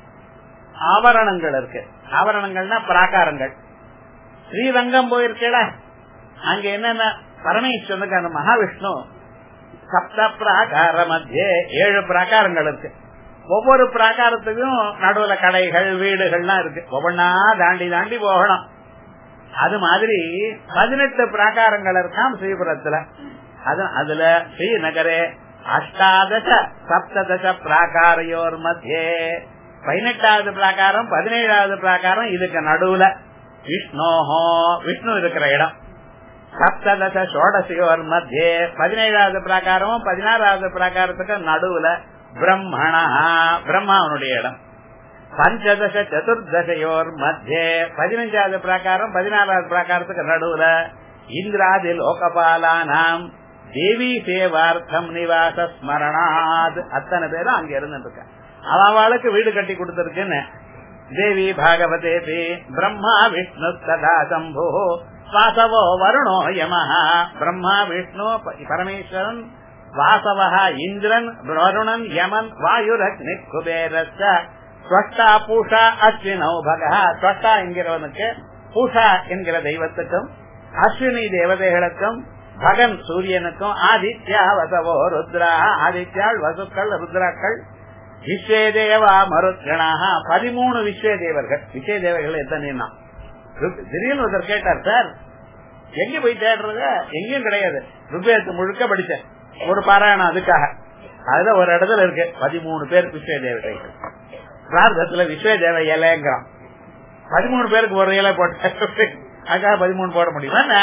ஆபரணங்கள் இருக்கு ஆபரணங்கள்னா பிராகாரங்கள் ஸ்ரீரங்கம் போயிருக்கேடா அங்க என்னென்ன பரமேஸ்வரனுக்கு அந்த மகாவிஷ்ணு சப்த பிராகார மத்திய ஏழு பிராகாரங்கள் இருக்கு ஒவ்வொரு பிராகாரத்துக்கும் நடுவுல கடைகள் வீடுகள்லாம் இருக்கு ஒவ்வொன்னா தாண்டி தாண்டி போகணும் அது மாதிரி பதினெட்டு பிராகாரங்கள் இருக்காம் ஸ்ரீபுரத்துல அது அதுல ஸ்ரீநகரே அஷ்டாதச சப்ததச பிராகாரையோர் மத்தியே பதினெட்டாவது பிராகாரம் பதினேழாவது பிராகாரம் இதுக்கு நடுவுல விஷ்ணோஹோ விஷ்ணு இருக்கிற இடம் சப்ததச சோடசியோர் மத்தியே பதினேழாவது பிராகாரமும் பதினாறாவது பிராகாரத்துக்கு நடுவுல பிரம்மணா பிரம்மாவனுடைய இடம் பஞ்சதச சதுர்தசையோர் மத்தியே பதினஞ்சாவது பிராகாரம் பதினாறாவது பிராகாரத்துக்கு நடுவுல இந்திராதி லோகபாலானாம் தேவி சேவார்த்தம் நிவாச ஸ்மரணாத் அத்தனை பேரும் அங்க இருந்துட்டு அவளுக்கு வீடு கட்டி கொடுத்திருக்குன்னு தேவி பாகவதேபி பிரம்மா விஷ்ணு ததா சம்பு வாசவோ வருணோ யமஹ பிரம்மா விஷ்ணு பரமேஸ்வரன் வாசவ இந்திரன் வருணன் யமன் வாயுரக்னி குபேரஸ்த ஸ்வஷ்டா பூஷா அஸ்வினோ பக ஸ்வஷ்டா என்கிறவனுக்கு பூஷா என்கிற தெய்வத்துக்கும் அஸ்வினி தேவதைகளுக்கும் பகன் சூரியனுக்கும் ஆதித்யா வசவோ ருத்ரா ஆதித்யாள் வசுக்கள் ருத்ராக்கள் விஸ்வேதேவா மருத்கணாக பதிமூணு விஸ்வேதேவர்கள் விஸ்வேதேவர்கள் எத்தனைன்னா திடீர்னு ஒருத்தர் கேட்டார் சார் எங்க போய் தேடுறது எங்கேயும் கிடையாது ருபேத்து முழுக்க படிச்சேன் ஒரு பாராயணம் அதுக்காக அதுல ஒரு இடத்துல இருக்கு பதிமூணு பேர் விஸ்வதேவர்கள் பிரார்த்தத்துல விஸ்வதேவ இலைங்கிறான் பதிமூணு பேருக்கு ஒரு இலை போட்ட அதுக்காக பதிமூணு போட முடியுமா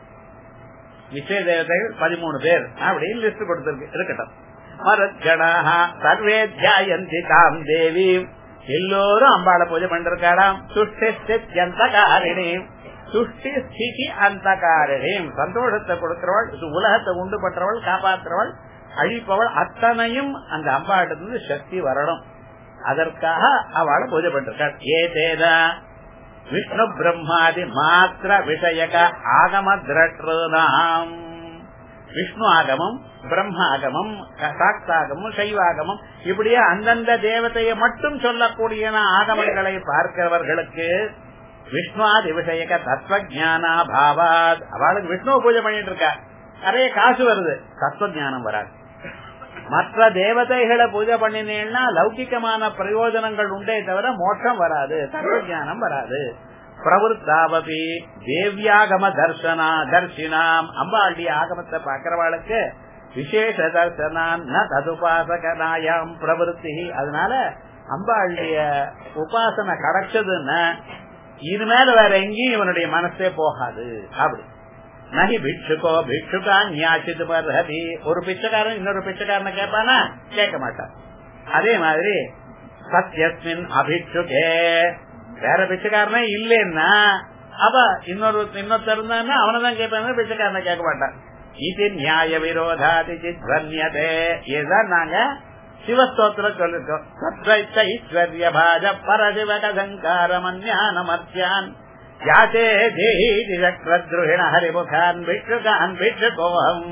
விஸ்வ தேவதைகள் பதிமூணு பேர் அப்படின்னு லிஸ்ட் கொடுத்திருக்கு இருக்கட்டும் மரஜனாக சர்வே தியாயந்தி தாம் தேவி எல்லோரும் அம்பாளை பூஜை பண்ணிருக்காராம் சுஷ்டி காரிணி சுஷ்டி ஸ்திதி அந்த காரிணியும் சந்தோஷத்தை கொடுக்கிறவள் உலகத்தை உண்டு பண்றவள் காப்பாற்றுறவள் அழிப்பவள் அத்தனையும் அந்த அம்பாட்டிலிருந்து சக்தி வரணும் அதற்காக அவளை பூஜை பண்ணிருக்காள் ஏ தேதா விஷ்ணு பிரம்மாதி மாத்திர விஷயக ஆகம திரட்டுனாம் விஷ்ணு ஆகமம் பிரம்ம ஆகமம் சாக்தாகமும் சைவாகமம் இப்படியே அந்தந்த தேவதையை மட்டும் சொல்லக்கூடிய ஆகமங்களை பார்க்கிறவர்களுக்கு விஷ்ணுவாதி விஷயக தத்துவ ஜானா பாவாத் அவளுக்கு விஷ்ணுவை பூஜை பண்ணிட்டு இருக்கா நிறைய காசு வருது தத்துவ ஜானம் வராது மற்ற தேவதைகளை பூஜை பண்ணினேன்னா லௌகிக்கமான பிரயோஜனங்கள் உண்டே தவிர மோட்சம் வராது தத்துவ ஜானம் வராது பிரவருத்தாவபி தேவியாகம தர்சனா தர்சினாம் அம்பாளுடைய ஆகமத்தை பாக்கிறவாளுக்கு விசேஷ தர்சனான் ந ததுபாசகனாயாம் பிரவருத்தி அதனால அம்பாளுடைய உபாசனை கிடைச்சதுன்னா இனிமேல வேற எங்கேயும் இவனுடைய மனசே போகாது அப்படி நகி பிட்சுக்கோ பிட்சுகா ஞாச்சித்து பர்ஹதி ஒரு பிச்சைக்காரன் இன்னொரு பிச்சைக்காரனை கேட்பானா கேட்க மாட்டான் அதே மாதிரி சத்யஸ்மின் அபிட்சுகே வேற பிச்சைக்காரனே இல்லைன்னா அவ இன்னொரு இன்னொருத்தர் இருந்தான்னா அவனதான் கேட்பாங்க பிச்சைக்காரனை கேட்க மாட்டான் இது நியாய விரோதாதி சித்வன்யதே இதுதான் நாங்க சிவஸ்தோத்திர சொல்லிருக்கோம் சத்வைத்த ஐஸ்வர்ய பாஜ பரசிவ கதங்காரமன்யானமர்த்தியான் யாத்தே தேஹி சக்ரத்ருஹிண ஹரிமுகான் பிட்சுகான் பிட்சுகோஹம்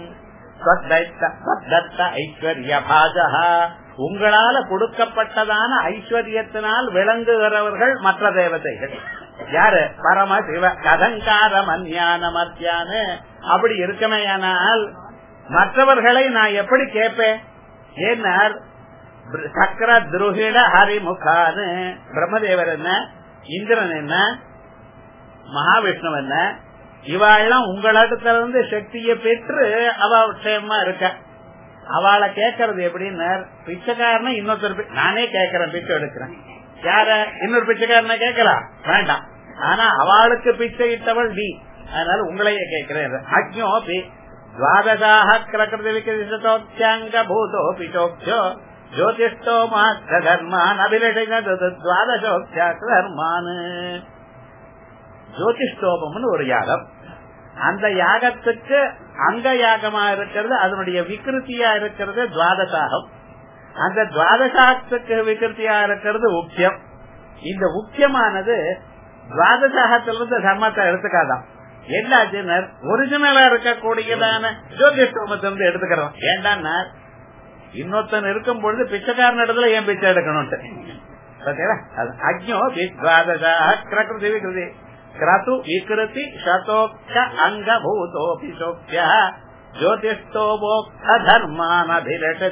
சத்தத்த ஐஸ்வர்ய பாஜா உங்களால கொடுக்கப்பட்டதான ஐஸ்வர்யத்தினால் விளங்குகிறவர்கள் மற்ற தேவதைகள் யாரு பரம சிவ கதங்கார மன்யான மத்தியானு அப்படி இருக்கமையானால் மற்றவர்களை நான் எப்படி கேட்பேன் ஏன்னார் சக்கர துருகிட ஹரிமுகான்னு பிரம்மதேவர் என்ன இந்திரன் என்ன மகாவிஷ்ணு என்ன இவாள்லாம் உங்களிடத்துல இருந்து சக்தியை பெற்று அவ க்ஷேமமா இருக்க அவளை கேட்கறது எப்படின்னு பிச்சைக்காரனை இன்னொருத்தர் நானே கேட்கறேன் பிச்சை எடுக்கிறேன் யார இன்னொரு பிச்சைக்காரனை கேட்கலாம் வேண்டாம் ஆனா அவளுக்கு பிச்சை இட்டவள் நீ அதனால உங்களையே கேட்கிறேன் அக்ஞோபி துவாதசாக கிரகிருதி விகிதோத்தியங்க பூதோ பிச்சோக்ஷோ ஜோதிஷ்டோ மாத்த தர்மான் அபிலஷினது துவாதசோக்ஷாக்கு தர்மான் ஜோதிஷ்டோபம்னு ஒரு யாகம் அந்த யாகத்துக்கு அங்க யாகமா இருக்கிறது அதனுடைய விகிருத்தியா இருக்கிறது துவாதசாகம் அந்த துவாதசாகத்துக்கு விகிருத்தியா இருக்கிறது உக்கியம் இந்த உக்கியமானது துவாதசாகத்திலிருந்து தர்மத்தை எடுத்துக்காதான் என்னாச்சுன்னா ஒரிஜினலா இருக்கக்கூடியதான ஜோதிஷ்டோமத்திலிருந்து எடுத்துக்கிறோம் ஏண்டான்னா இன்னொருத்தன் இருக்கும் பொழுது பிச்சைக்காரன் இடத்துல ஏன் பிச்சை எடுக்கணும் அக்ஞோ பிரகிருதி விகிருதி கிரது விகிருதி சதோக்த அங்கபூதோபி சோக்ய ஜோதிஷ்டோபோக்த தர்மான் அபிலஷதி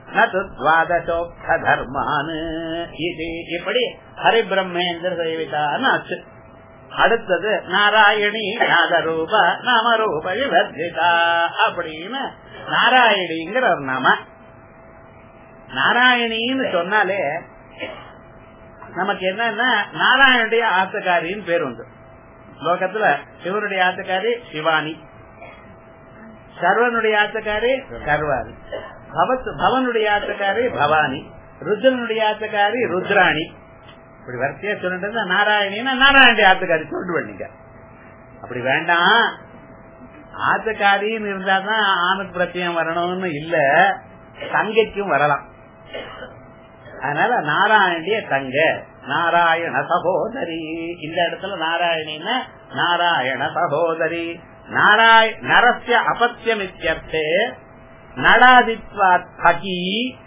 நது துவாதசோக்த தர்மானு இது இப்படி ஹரிபிரம்மேந்திர சேவிதான்னு ஆச்சு அடுத்தது நாராயணி நாதரூப நாமரூப விவர்ஜிதா அப்படின்னு நாராயணிங்கிற ஒரு நாம நாராயணின்னு சொன்னாலே நமக்கு என்னன்னா நாராயணுடைய ஆத்துக்காரின்னு பேர் உண்டு லோகத்துல சிவனுடைய ஆத்துக்காரி சிவானி சர்வனுடைய ஆத்துக்காரி சர்வாணி பவத் பவனுடைய ஆத்துக்காரி பவானி ருத்ரனுடைய ஆத்துக்காரி ருத்ராணி இப்படி வரிசையா சொல்லிட்டு இருந்தா நாராயணின்னா நாராயணுடைய ஆத்துக்காரி சொல்லிட்டு பண்ணீங்க அப்படி வேண்டாம் ஆத்துக்காரின்னு இருந்தாதான் ஆணுக்கு பிரத்தியம் வரணும்னு இல்ல தங்கைக்கும் வரலாம் அதனால நாராயணிய தங்க நாராயண சகோதரி இந்த இடத்துல நாராயணின்னா நாராயண சகோதரி நாராய நரஸ்ய அபத்தியம் இத்தியர்த்தே நடாதித்வா தகி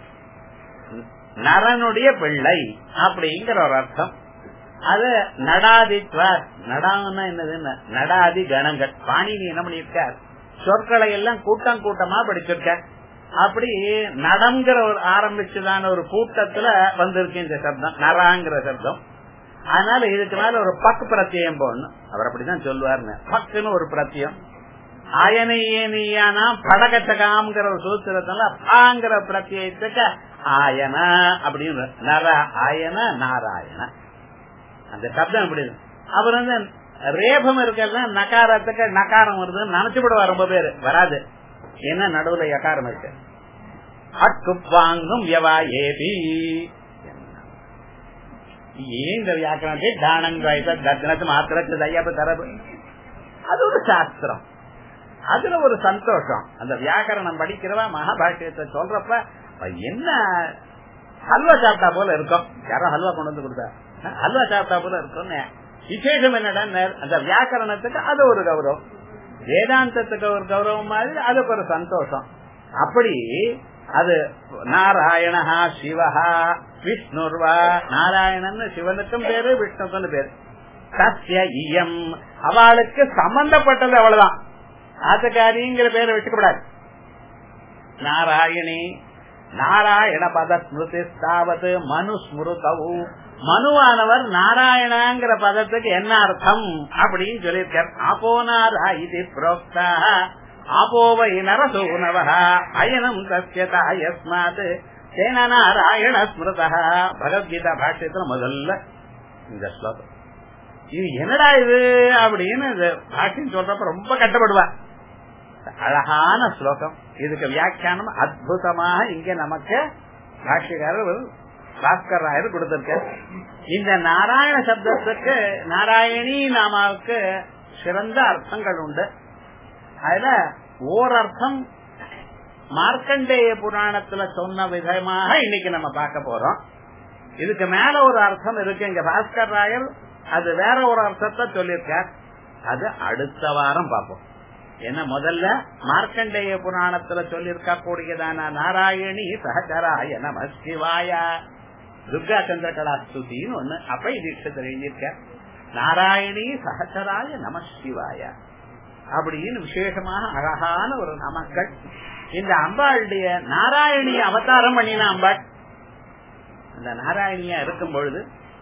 நரனுடைய பிள்ளை அப்படிங்கிற ஒரு அர்த்தம் அது நடாதித்வா நடான்னா என்னதுன்னு நடாதி கணங்கள் பாணினி என்ன பண்ணியிருக்கார் சொற்களை எல்லாம் கூட்டம் கூட்டமா படிச்சிருக்கார் அப்படி நடங்கிற ஒரு ஆரம்பிச்சுதான ஒரு கூட்டத்துல வந்திருக்கு இந்த சப்தம் நராங்கிற சப்தம் அதனால இதுக்கு மேல ஒரு பக்கு பிரத்தியம் போடணும் அவர் அப்படிதான் சொல்லுவாருன்னு பக்குன்னு ஒரு பிரத்தியம் ஆயனையேனியானா படகச்சகாம்ங்கிற ஒரு சூத்திரத்துல பாங்கிற பிரத்தியத்துக்கு ஆயன அப்படின்னு நர ஆயன நாராயண அந்த சப்தம் இப்படி அவர் வந்து ரேபம் இருக்கிறது நகாரத்துக்கு நகாரம் வருதுன்னு நினைச்சு விடுவா ரொம்ப பேரு வராது என்ன நடுவுல யகாரம் இருக்கு அக்கு வாங்கும் எவா ஏபி இந்த வியாக்கரணத்தை தானங்காய்த்த தர்ஜனத்து மாத்திரத்து தையப்ப தரவு அது ஒரு சாஸ்திரம் அதுல ஒரு சந்தோஷம் அந்த வியாக்கரணம் படிக்கிறவா மகாபாஷ்யத்தை சொல்றப்ப என்ன ஹல்வா சாப்பிட்டா போல இருக்கும் யாரும் ஹல்வா கொண்டு வந்து கொடுத்தா ஹல்வா சாப்பிட்டா போல இருக்கும்னு விசேஷம் என்னடா அந்த வியாக்கரணத்துக்கு அது ஒரு கௌரவம் வேதாந்தத்துக்கு ஒரு கௌரவம் மாதிரி அதுக்கு ஒரு சந்தோஷம் அப்படி அது நாராயணஹா சிவஹா விஷ்ணுர்வா நாராயணன் சிவனுக்கும் பேரு விஷ்ணுக்கும் பேரு சத்ய இயம் அவளுக்கு சம்பந்தப்பட்டது அவ்வளவுதான் ஆத்தக்காரிங்கிற பேரை வச்சுக்கூடாது நாராயணி நாராயண பத ஸ்மிருதி ஸ்தாவது மனு ஸ்மிருதவு மனுவானவர் நாராயணங்கிற பதத்துக்கு என்ன அர்த்தம் அப்படின்னு சொல்லியிருக்கார் ஆபோனாரா இது புரோக்தா ஆபோவை நரசூனவ அயனம் தஸ்யதா யஸ்மாத் சேன நாராயண ஸ்மிருதா பகவத்கீதா பாஷ்யத்துல முதல்ல இந்த ஸ்லோகம் இது என்னடா இது அப்படின்னு பாஷ்யம் சொல்றப்ப ரொம்ப கட்டப்படுவா அழகான ஸ்லோகம் இதுக்கு வியாக்கியானம் அற்புதமாக இங்க நமக்கு பாஷ்யக்காரர் பாஸ்கர் ராயர் கொடுத்திருக்க இந்த நாராயண சப்தத்துக்கு நாராயணி நாமாவுக்கு சிறந்த அர்த்தங்கள் உண்டு அதுல ஓர் அர்த்தம் மார்க்கண்டேய புராணத்துல சொன்ன விதமாக இன்னைக்கு நம்ம பார்க்க போறோம் இதுக்கு மேல ஒரு அர்த்தம் இருக்கு இங்க பாஸ்கர் ராயர் அது வேற ஒரு அர்த்தத்தை சொல்லியிருக்கார் அது அடுத்த வாரம் பார்ப்போம் என்ன முதல்ல மார்க்கண்டேய புராணத்துல சொல்லியிருக்க கூடியதான நாராயணி சகச்சராய நம சிவாய துர்கா சந்திரகலா ஸ்துதின்னு ஒண்ணு அப்ப தீட்சத்தில் எழுதியிருக்க நாராயணி சகச்சராய நம சிவாய அப்படின்னு விசேஷமான அழகான ஒரு நமக்கள் இந்த அம்பாளுடைய நாராயணிய அவதாரம் பண்ணின அம்பாள் அந்த நாராயணியா இருக்கும் பொழுது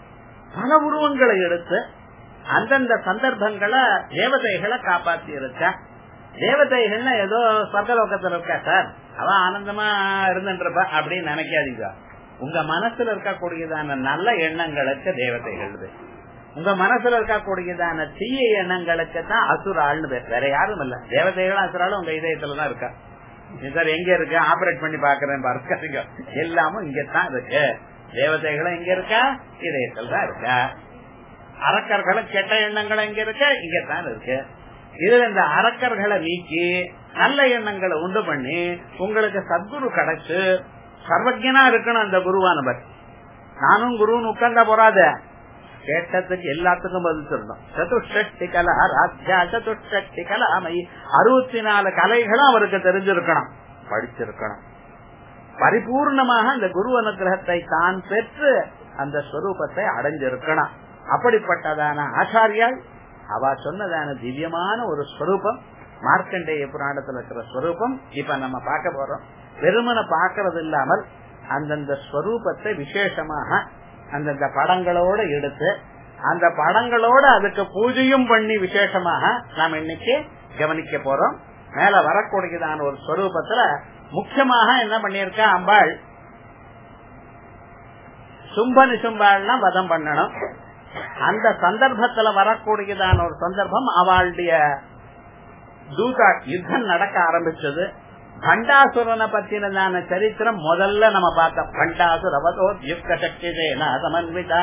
பல உருவங்களை எடுத்து அந்தந்த சந்தர்ப்பங்களை தேவதைகளை காப்பாத்தி இருக்கா தேவதைகள்னா ஏதோ சொர்க்கலோகத்துல இருக்கா சார் அவ ஆனந்தமா இருந்துன்றப்ப அப்படின்னு நினைக்காதீங்க உங்க மனசுல இருக்கக்கூடியதான நல்ல எண்ணங்களுக்கு தேவதைகள் உங்க மனசுல இருக்கக்கூடியதான தீய எண்ணங்களுக்கு தான் அசுராள்னு பேர் வேற யாரும் இல்ல தேவதைகளும் அசுராலும் உங்க இதயத்துலதான் இருக்கா சார் எங்க இருக்கு ஆபரேட் பண்ணி பாக்குறேன் பாருங்க எல்லாமும் இங்கதான் இருக்கு தேவதைகளும் இங்க இருக்கா இதயத்தில் தான் இருக்கா அரக்கர்களும் கெட்ட எண்ணங்களும் இங்க இருக்க இங்கத்தான் இருக்கு இதுல இந்த அரக்கர்களை நீக்கி நல்ல எண்ணங்களை உண்டு பண்ணி உங்களுக்கு சத்குரு கிடைச்சு சர்வஜனா இருக்கணும் அந்த குருவானவர் நானும் குருன்னு உட்கார்ந்தா போறாத கேட்டதுக்கு எல்லாத்துக்கும் பதில் சொல்லணும் சதுஷ்டி கலா ராஜ்யா சதுஷ்டி கலாமை அறுபத்தி நாலு கலைகளும் அவருக்கு தெரிஞ்சிருக்கணும் படிச்சிருக்கணும் பரிபூர்ணமாக அந்த குரு அனுகிரகத்தை தான் பெற்று அந்த ஸ்வரூபத்தை அடைஞ்சிருக்கணும் அப்படிப்பட்டதான ஆச்சாரியால் அவ சொன்னதான திவ்யமான ஒரு ஸ்வரூபம் மார்க்கண்டேய புராணத்துல இருக்கிற ஸ்வரூபம் இப்ப நம்ம பார்க்க போறோம் வெறுமனை பாக்குறது இல்லாமல் அந்தந்த ஸ்வரூபத்தை விசேஷமாக அந்தந்த படங்களோட எடுத்து அந்த படங்களோட அதுக்கு பூஜையும் பண்ணி விசேஷமாக நாம் இன்னைக்கு கவனிக்க போறோம் மேல வரக்கூடியதான ஒரு ஸ்வரூபத்துல முக்கியமாக என்ன பண்ணிருக்க அம்பாள் சும்ப நிசும்பாள்லாம் வதம் பண்ணணும் அந்த சந்தர்ப்பத்துல வரக்கூடியதான ஒரு சந்தர்ப்பம் அவளுடைய தூதா யுத்தம் நடக்க ஆரம்பிச்சது பண்டாசுரனை பத்தினதான சரித்திரம் முதல்ல நம்ம பார்த்தோம் பண்டாசுரவதோ யுக்த சக்தி சமன்விதா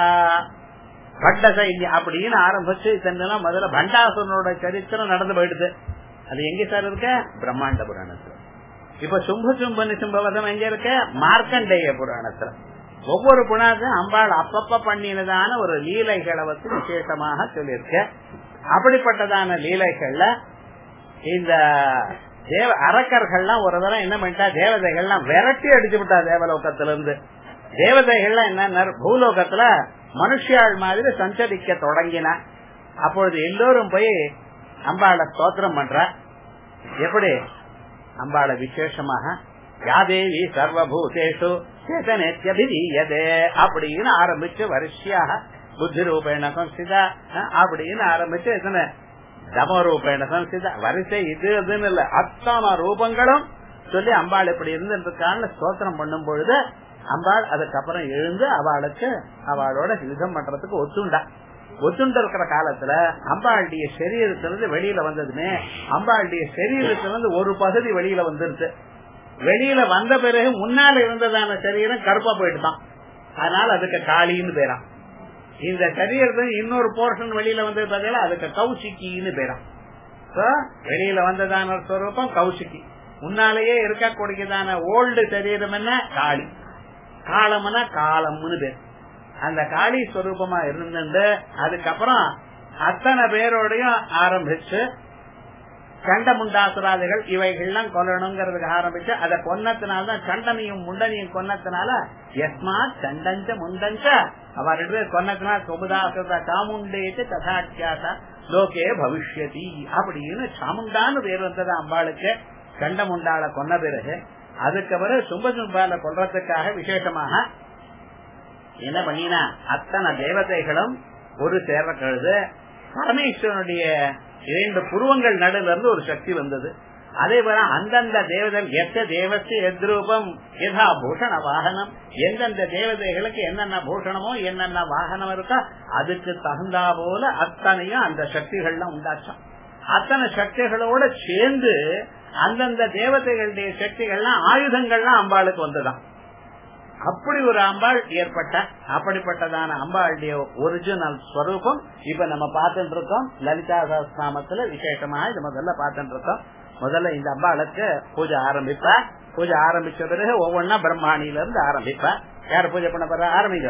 பட்ட சைன்யம் அப்படின்னு ஆரம்பிச்சு இதெல்லாம் முதல்ல பண்டாசுரனோட சரித்திரம் நடந்து போயிடுது அது எங்க சார் இருக்க பிரம்மாண்ட புராணத்துல இப்ப சும்ப சும்ப நிசும்பவதம் எங்க இருக்க மார்க்கண்டேய புராணத்துல ஒவ்வொரு புராணத்தையும் அம்பாள் அப்பப்ப பண்ணினதான ஒரு லீலைகளை வந்து விசேஷமாக சொல்லியிருக்க அப்படிப்பட்டதான லீலைகள்ல இந்த தேவ அரக்கர்கள்லாம் ஒரு தரம் என்ன பண்ணிட்டா தேவதைகள்லாம் விரட்டி அடிச்சு விட்டா தேவலோகத்துல இருந்து தேவதைகள்லாம் என்ன பூலோகத்துல மனுஷியாள் மாதிரி சஞ்சரிக்க தொடங்கின அப்பொழுது எல்லோரும் போய் அம்பாளை ஸ்தோத்திரம் பண்ற எப்படி அம்பாளை விசேஷமாக யாதேவி சர்வபூதேஷு சேதனேத்தியபிதீயதே அப்படின்னு ஆரம்பிச்சு வரிசையாக புத்தி ரூபேண சம்ஸ்திதா அப்படின்னு ஆரம்பிச்சு எத்தனை தமரூபேண சம்ஸ்திதா வரிசை இது அதுன்னு இல்ல அத்தனை ரூபங்களும் சொல்லி அம்பாள் இப்படி இருந்துருக்கான்னு ஸ்தோத்திரம் பண்ணும் பொழுது அம்பாள் அதுக்கப்புறம் எழுந்து அவளுக்கு அவளோட யுத்தம் பண்றதுக்கு ஒத்துண்டா ஒத்துண்டு இருக்கிற காலத்துல அம்பாளுடைய சரீரத்திலிருந்து வெளியில வந்ததுமே அம்பாளுடைய சரீரத்திலிருந்து ஒரு பகுதி வெளியில வந்துருச்சு வெளியில வந்த பிறகு முன்னால இருந்ததான சரீரம் கருப்பா போயிட்டுதான் அதனால அதுக்கு காளின்னு பேரான் இந்த சரீரத்துக்கு இன்னொரு போர்ஷன் வெளியில வந்தது பதில அதுக்கு கௌசிக்கின்னு பேரான் வெளியில வந்ததான ஸ்வரூபம் கௌசிக்கி முன்னாலேயே இருக்கக்கூடியதான ஓல்டு சரீரம் என்ன காளி காலம்னா காலம்னு பேர் அந்த காளி ஸ்வரூபமா இருந்துட்டு அதுக்கப்புறம் அத்தனை பேரோடையும் ஆரம்பிச்சு சண்ட முண்டாசுராதிகள் இவைகள்லாம் கொல்லணுங்கிறதுக்கு ஆரம்பிச்சு அதை கொன்னத்தினால்தான் சண்டனையும் முண்டனையும் கொன்னத்தினால எஸ்மாத் சண்டஞ்ச முண்டஞ்ச அவ ரெண்டு பேர் கொன்னத்தினால சொபுதாசுரத சாமுண்டேட்டு ததாட்சியாசா லோகே பவிஷ்யதி அப்படின்னு சாமுண்டான்னு பேர் வந்தது அம்பாளுக்கு சண்டமுண்டாள கொன்ன பிறகு அதுக்கு பிறகு சும்ப சும்பால கொல்றதுக்காக விசேஷமாக என்ன பண்ணினா அத்தனை தேவதைகளும் ஒரு சேர கழுது பரமேஸ்வரனுடைய இரண்டு புருவங்கள் நடுல இருந்து ஒரு சக்தி வந்தது அதே போல அந்தந்த தேவதன் எத்த தேவஸ்து எத்ரூபம் எதா பூஷண வாகனம் எந்தெந்த தேவதைகளுக்கு என்னென்ன பூஷணமோ என்னென்ன வாகனம் இருக்கோ அதுக்கு தகுந்தா போல அத்தனையும் அந்த சக்திகள்லாம் உண்டாச்சான் அத்தனை சக்திகளோட சேர்ந்து அந்தந்த தேவதைகளுடைய சக்திகள்லாம் ஆயுதங்கள்லாம் அம்பாளுக்கு வந்ததாம் அப்படி ஒரு அம்பாள் ஏற்பட்ட அப்படிப்பட்டதான அம்பாளுடைய ஒரிஜினல் ஸ்வரூபம் இப்ப நம்ம பார்த்துட்டு இருக்கோம் லலிதா சஹஸ்நாமத்துல விசேஷமா இது முதல்ல பார்த்துட்டு இருக்கோம் முதல்ல இந்த அம்பாளுக்கு பூஜை ஆரம்பிப்பா பூஜை ஆரம்பிச்ச பிறகு ஒவ்வொன்னா பிரம்மாணியில இருந்து ஆரம்பிப்பா யார் பூஜை பண்ண போற ஆரம்பிங்க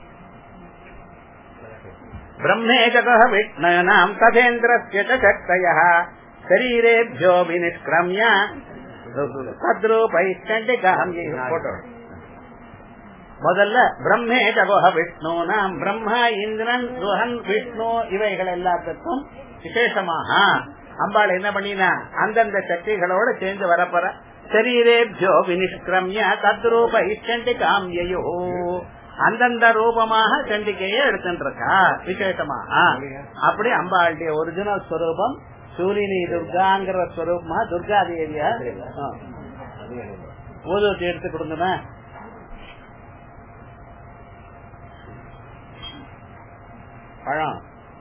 பிரம்மே ஜக விஷ்ணனாம் ததேந்திரஸ்ய சக்தய சரீரேபியோ வினிஷ்கிரமிய தத்ரூபைஷ்டிகாம் போட்டோ முதல்ல பிரம்மே ஜகோஹ விஷ்ணு நாம் பிரம்மா இந்திரன் துஹன் விஷ்ணு இவைகள் எல்லாத்துக்கும் விசேஷமாக அம்பாள் என்ன பண்ணினா அந்தந்த சக்திகளோட சேர்ந்து வரப்போற சரீரேபியோ வினிஷ்கிரமிய தத்ரூப இஷ்டி காமியோ அந்தந்த ரூபமாக சண்டிகையை எடுத்துட்டு இருக்கா விசேஷமாக அப்படி அம்பாளுடைய ஒரிஜினல் ஸ்வரூபம் சூரியனி துர்காங்கிற ஸ்வரூபமா துர்கா தேவியா ஊதுவத்தி எடுத்து கொடுங்கண்ணா பழம்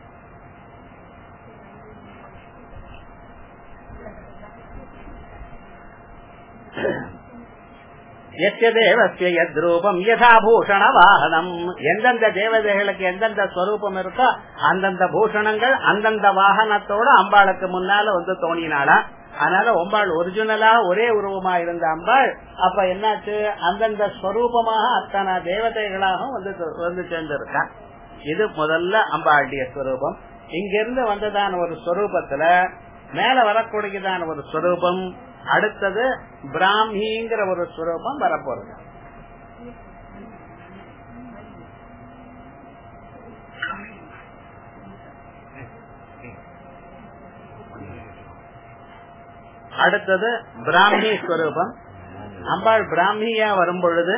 எத்திய தேவசிய எத்ரூபம் யதாபூஷண வாகனம் எந்தெந்த தேவதைகளுக்கு எந்தெந்த ஸ்வரூபம் இருக்கோ அந்தந்த பூஷணங்கள் அந்தந்த வாகனத்தோட அம்பாளுக்கு முன்னால வந்து தோணினாளா அதனால ஒம்பாள் ஒரிஜினலா ஒரே உருவமா இருந்த அம்பாள் அப்ப என்னாச்சு அந்தந்த ஸ்வரூபமாக அத்தனை தேவதைகளாகவும் வந்து வந்து சேர்ந்திருக்கா இது முதல்ல அம்பாளுடைய ஸ்வரூபம் இங்கிருந்து வந்ததான ஒரு ஸ்வரூபத்துல மேல வரக்கூடியதான ஒரு ஸ்வரூபம் அடுத்தது பிராமிங்கிற ஒரு ஸ்வரூபம் வரப்போறது அடுத்தது பிராமி ஸ்வரூபம் அம்பாள் பிராமியா வரும் பொழுது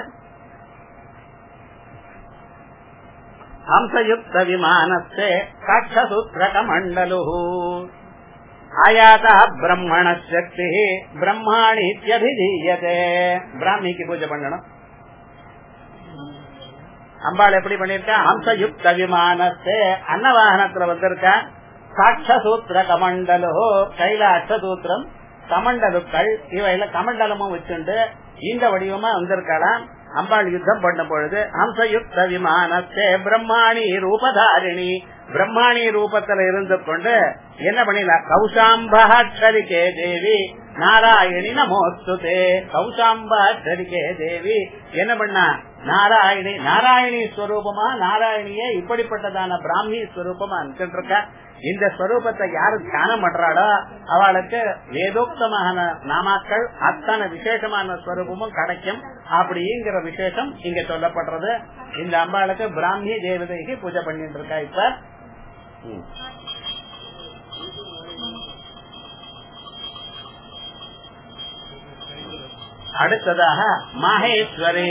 ஹம்சயுக்த விமானஸ்தே காட்சசூத்ரக மண்டலு ஆயாதா பிரம்மண சக்தி பிரம்மாணி இத்தியபிதீயதே பிராமிக்கு பூஜை பண்ணணும் அம்பாள் எப்படி பண்ணிருக்கா ஹம்சயுக்த விமானஸ்தே அன்னவாகனத்துல வந்திருக்கா சாட்சசூத்திர கமண்டலோ கைல அஷ்டசூத்திரம் கமண்டலுக்கள் இவையில கமண்டலமும் வச்சுண்டு இந்த வடிவமா வந்திருக்கலாம் அம்பாள் யுத்தம் பண்ண பொழுது ஹம்சயுக்த விமானத்தே பிரம்மாணி ரூபதாரிணி பிரம்மாணி ரூபத்துல இருந்து கொண்டு என்ன பண்ணினா கௌசாம்பாட்சரிகே தேவி நாராயணி நமோஸ்துதே கௌசாம்பாட்சரிகே தேவி என்ன பண்ணா நாராயணி நாராயணி ஸ்வரூபமா நாராயணியே இப்படிப்பட்டதான பிராமி ஸ்வரூபமா இருக்க இந்த ஸ்வரூபத்தை யாரு தியானம் பண்றாளோ அவளுக்கு வேதோக்தமான நாமாக்கள் அத்தனை விசேஷமான ஸ்வரூபமும் கிடைக்கும் அப்படிங்கிற விசேஷம் இங்க சொல்லப்படுறது இந்த அம்பாளுக்கு பிராமிய தேவதைக்கு பூஜை பண்ணிட்டு இருக்கா இப்ப அடுத்ததாக மாஹேஸ்வரி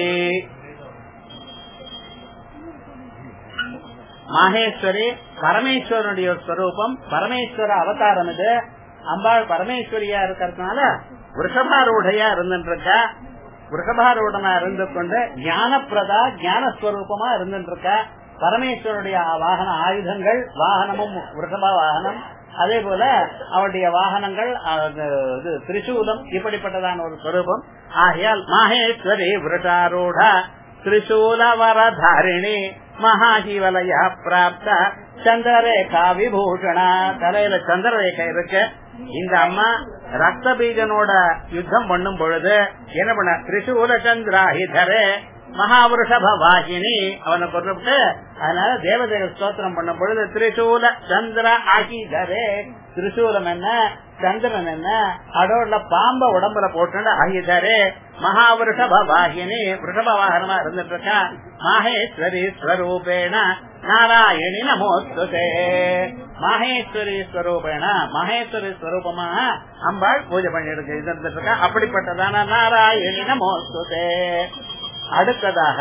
மாஹேஸ்வரி பரமேஸ்வரனுடைய ஸ்வரூபம் பரமேஸ்வர அவதாரம் இது அம்பாள் பரமேஸ்வரியா இருக்கிறதுனால விருஷபாரூடையா இருந்துருக்கா விருஷபாரூடனா இருந்து கொண்டு ஞானப்பிரதா ஞானஸ்வரூபமா இருந்துருக்கா பரமேஸ்வருடைய வாகன ஆயுதங்கள் வாகனமும் விருஷபா வாகனம் அதே போல அவருடைய வாகனங்கள் இது திரிசூலம் இப்படிப்பட்டதான ஒரு ஸ்வரூபம் ஆகையால் மாஹேஸ்வரி விருஷாரூட திரிசூலவரதாரிணி மகாஹிவலய பிராப்த சந்திரரேகா விபூஷண தலையில சந்திரரேகை இருக்கு இந்த அம்மா ரத்த பீஜனோட யுத்தம் பண்ணும் பொழுது என்ன பண்ண திரிசூல சந்திராஹிதரே மகாபுருஷப வாகினி அவனை கொண்டுட்டு அதனால தேவதேவ ஸ்தோத்திரம் பண்ணும் பொழுது திரிசூல சந்திர அகிதரே திரிசூலம் என்ன சந்திரன் என்ன அதோட பாம்ப உடம்புல போட்டு அகிதரே மகாபுருஷப வாகினி ரிஷப வாகனமா இருந்துட்டு இருக்கா மாஹேஸ்வரி ஸ்வரூபேண நாராயணி நமோஸ்துதே மாஹேஸ்வரி ஸ்வரூபேண மகேஸ்வரி ஸ்வரூபமாக அம்பாள் பூஜை பண்ணிட்டு இருந்துட்டு இருக்கா அப்படிப்பட்டதான நாராயணி நமோஸ்துதே அடுத்ததாக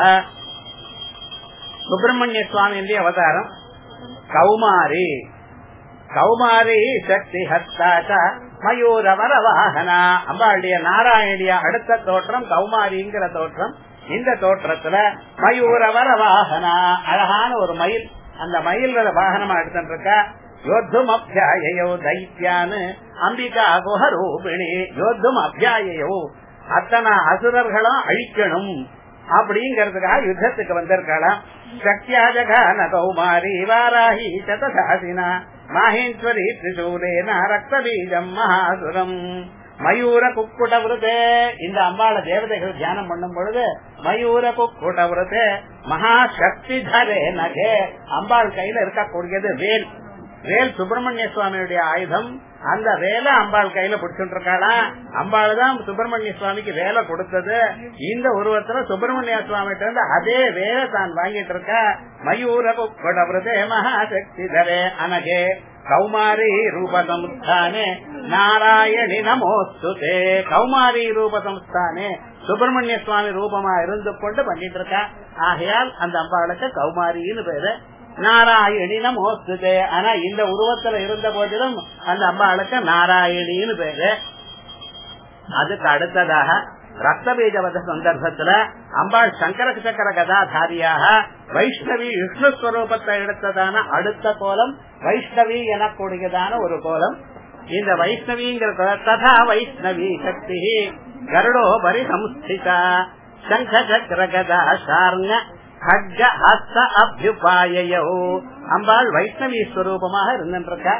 சுப்பிரமணிய சுவாமியுடைய அவதாரம் கௌமாரி கௌமாரி சக்தி ஹஸ்தாச்ச மயூரவர வாகனா அம்பாளுடைய நாராயணிய அடுத்த தோற்றம் கௌமாரிங்கிற தோற்றம் இந்த தோற்றத்துல மயூரவர வாகனா அழகான ஒரு மயில் அந்த மயில் வாகனமா எடுத்துட்டு இருக்க யோத்தும் அபியாயோ தைத்தியான்னு அம்பிகா குஹரூபிணி யோத்தும் அபியாயோ அத்தனை அசுரர்களும் அழிக்கணும் அப்படிங்கறதுக்காக யுத்தத்துக்கு வந்திருக்கலாம் சக்தியாஜகான கௌமாரி வாராஹி சதசாசினா மாஹேஸ்வரி திரிசூலேன ரக்த பீஜம் மகாசுரம் மயூர குக்குட விருதே இந்த அம்பாள தேவதைகள் தியானம் பண்ணும் பொழுது மயூர குக்குட விருதே மகாசக்தி தரே நகே அம்பாள் கையில இருக்கக்கூடியது வேல் வேல் சுப்பிரமணிய சுவாமியுடைய ஆயுதம் அந்த வேலை அம்பாள் கையில பிடிச்சுட்டு இருக்காளா அம்பாள் தான் சுப்பிரமணிய சுவாமிக்கு வேலை கொடுத்தது இந்த உருவத்துல சுப்பிரமணிய சுவாமிகிட்ட இருந்து அதே வேலை தான் வாங்கிட்டு இருக்க மயூர குடபிரதே மகாசக்தி தரே அனகே கௌமாரி ரூபசம்ஸ்தானே நாராயணி நமோஸ்துதே கௌமாரி ரூபசம்ஸ்தானே சுப்பிரமணிய சுவாமி ரூபமா இருந்து கொண்டு பண்ணிட்டு இருக்கா ஆகையால் அந்த அம்பாளுக்கு கௌமாரின்னு பேரு நாராயணி நமோஸ்துதே ஆனா இந்த உருவத்துல இருந்த போதிலும் அந்த அம்பாளுக்கு நாராயணின்னு பேரு அதுக்கு அடுத்ததாக ரத்தபீஜவத சந்தர்ப்பத்துல அம்பாள் சங்கர சக்கர கதாதாரியாக வைஷ்ணவி விஷ்ணு ஸ்வரூபத்தை எடுத்ததான அடுத்த கோலம் வைஷ்ணவி எனக்கூடியதான ஒரு கோலம் இந்த வைஷ்ணவிங்கிற ததா வைஷ்ணவி சக்தி கருடோ பரிசம்ஸ்திதா சங்க சக்கர கதா சார்ங்க ஹட்ஜ ஹஸ்த அபியுபாயோ அம்பாள் வைஷ்ணவி ஸ்வரூபமாக இருந்துருக்க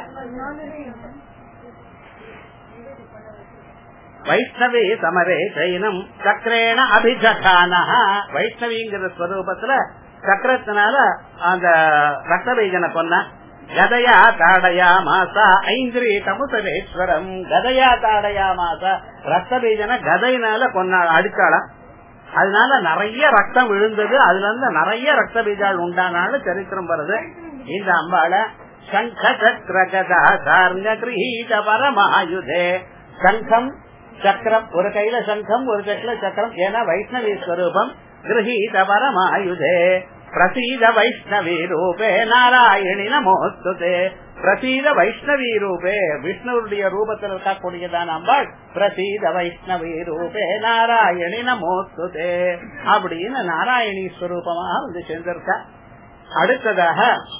வைஷ்ணவி சமரே சைனம் சக்கரேன அபிஜகான வைஷ்ணவிங்கிற ஸ்வரூபத்துல சக்கரத்தினால அந்த ரத்தபீஜனை கொன்ன கதையா தாடயா மாசா ஐந்திரி தமுசவேஸ்வரம் கதையா தாடயா மாசா ரத்தபீஜனை கதையினால கொன்ன அடிச்சாலாம் அதனால நிறைய ரத்தம் விழுந்தது அதுல இருந்து நிறைய ரத்த பீஜால் உண்டானாலும் சரித்திரம் வருது இந்த அம்பாள சங்க சக்கர கதா சார்ந்த கிரகீத பரமாயுதே சங்கம் சக்கரம் ஒரு கையில சங்கம் ஒரு கையில சக்கரம் ஏன்னா வைஷ்ணவி ஸ்வரூபம் கிரகீத பரமாயுதே பிரசீத வைஷ்ணவி ரூபே நாராயணி நமோஸ்துதே பிரசீத வைஷ்ணவி ரூபே விஷ்ணுடைய ரூபத்தில் இருக்கக்கூடியதான் அம்பாள் பிரசீத வைஷ்ணவி ரூபே நாராயணி நமோஸ்துதே அப்படின்னு நாராயணி ஸ்வரூபமாக வந்து சேர்ந்திருக்கா அடுத்ததாக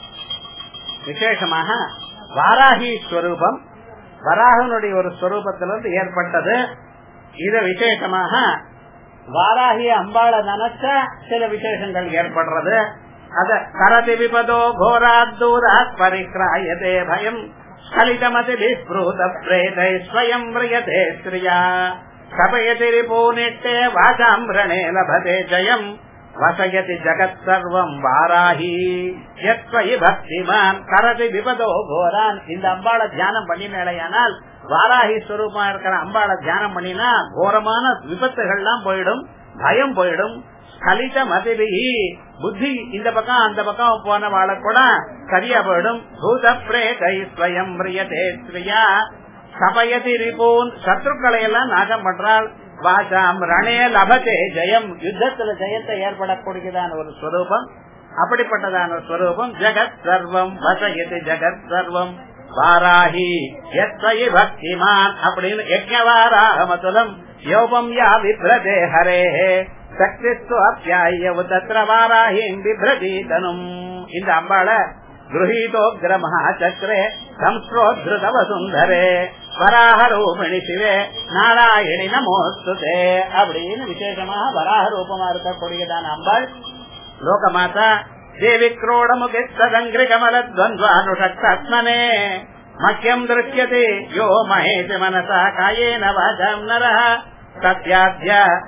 விசேஷமாக வாராகி ஸ்வரூபம் வராகனுடைய ஒரு ஸ்வரூபத்திலிருந்து ஏற்பட்டது இத விசேஷமாக வாராகி அம்பாள நினைச்ச சில விசேஷங்கள் ஏற்படுறது அத கரதி விபதோ கோராத்தூராத் பரிக்ராயதே பயம் ஸ்கலிதமதி விஸ்பூத பிரேதை ஸ்வயம் மிரியதே ஸ்ரீயா கபயதி ரிபூனிட்டே வாசாம்பிரணே லபதே ஜயம் வசயதி ஜகத் சர்வம் வாராகி எத்வயி பக்திமான் கரதி விபதோ கோரான் இந்த அம்பாளை தியானம் பண்ணினேலையானால் வாராகி ஸ்வரூபமா இருக்கிற அம்பாளை தியானம் பண்ணினா கோரமான விபத்துகள்லாம் போயிடும் பயம் போயிடும் கலித மதிபிகி புத்தி இந்த பக்கம் அந்த பக்கம் போன வாழ கூட சரியா போயிடும் பூத பிரேதை ஸ்வயம் பிரியதே ஸ்ரீயா சபயதி ரிபூன் சத்ருக்களை எல்லாம் நாசம் பண்றாள் வாசாம் ரணே லபதே ஜெயம் யுத்தத்துல ஜெயத்தை ஏற்படக்கூடியதான ஒரு ஸ்வரூபம் அப்படிப்பட்டதான ஒரு ஸ்வரூபம் ஜெகத் சர்வம் வசயதி ஜெகத் சர்வம் வாராகி எத்வயி பக்திமான் அப்படின்னு யஜ்ஞவாராக மதுலம் யோபம் யா விப்ரதே ஹரே சக்திஸ்து அப்பியாய தத்திர வாராஹிம் விப்ரதீதனும் இந்த அம்பாள गृहीतोऽग्र महाचक्रे संस्रोद्धृतव सुन्दरे வராகரூபிணி சிவே நாராயணி நமோஸ்துதே அப்படின்னு விசேஷமாக வராக ரூபமா இருக்கக்கூடியதான அம்பாள் லோகமாதா தேவி क्रोडमुखिस्तदङ्घ्रि कमलद्वन्द्वानुषक्तात्मने मह्यम् दृश्यते यो महेति मनसा कायेन वाचाम् नरः तस्याद्य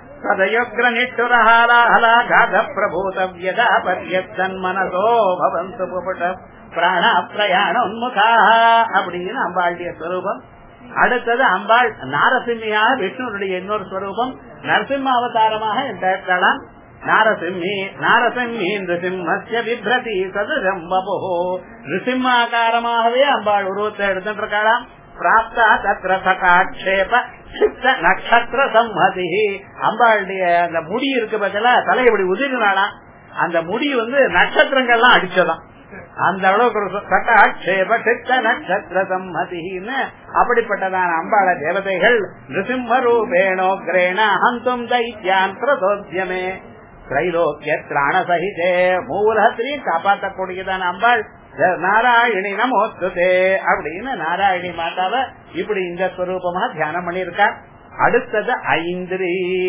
तदयोग्रनिष्ठुरहालाहलाघातप्रभूतव्यदा पर्यत्तन्मनसो भवन्तु पुपुट பிராண பிரயாணோன்முகா அப்படின்னு அம்பாளுடைய ஸ்வரூபம் அடுத்தது அம்பாள் நாரசிம்மியாக விஷ்ணுடைய இன்னொரு ஸ்வரூபம் நரசிம்ம அவதாரமாக இருக்கலாம் நாரசிம்மி நாரசிம்மி நிருசிம்மஸ்ய விப்ரதி சதுரம் பபோ நிருசிம்மாகாரமாகவே அம்பாள் உருவத்தை எடுத்துட்டு இருக்கலாம் பிராப்தா தத்ர சகாட்சேப சித்த நட்சத்திர சம்மதி அம்பாளுடைய அந்த முடி இருக்கு பார்த்தல தலை இப்படி உதிரினாலாம் அந்த முடி வந்து நட்சத்திரங்கள்லாம் அடிச்சதாம் அந்த அளவுக்கு சட்டாட்சேப சித்த நட்சத்திர சம்மதின்னு அப்படிப்பட்டதான அம்பாள தேவதைகள் நிருசிம்ம ரூபேணோ கிரேண ஹந்தும் தைத்யான் பிரதோத்தியமே திரைலோக்கிய திராண சகிதே மூலத்திலையும் காப்பாற்றக்கூடியதான அம்பாள் நாராயணி நமோஸ்துதே அப்படின்னு நாராயணி மாதாவை இப்படி இந்த ஸ்வரூபமா தியானம் பண்ணிருக்கா அடுத்தது ஐந்திரி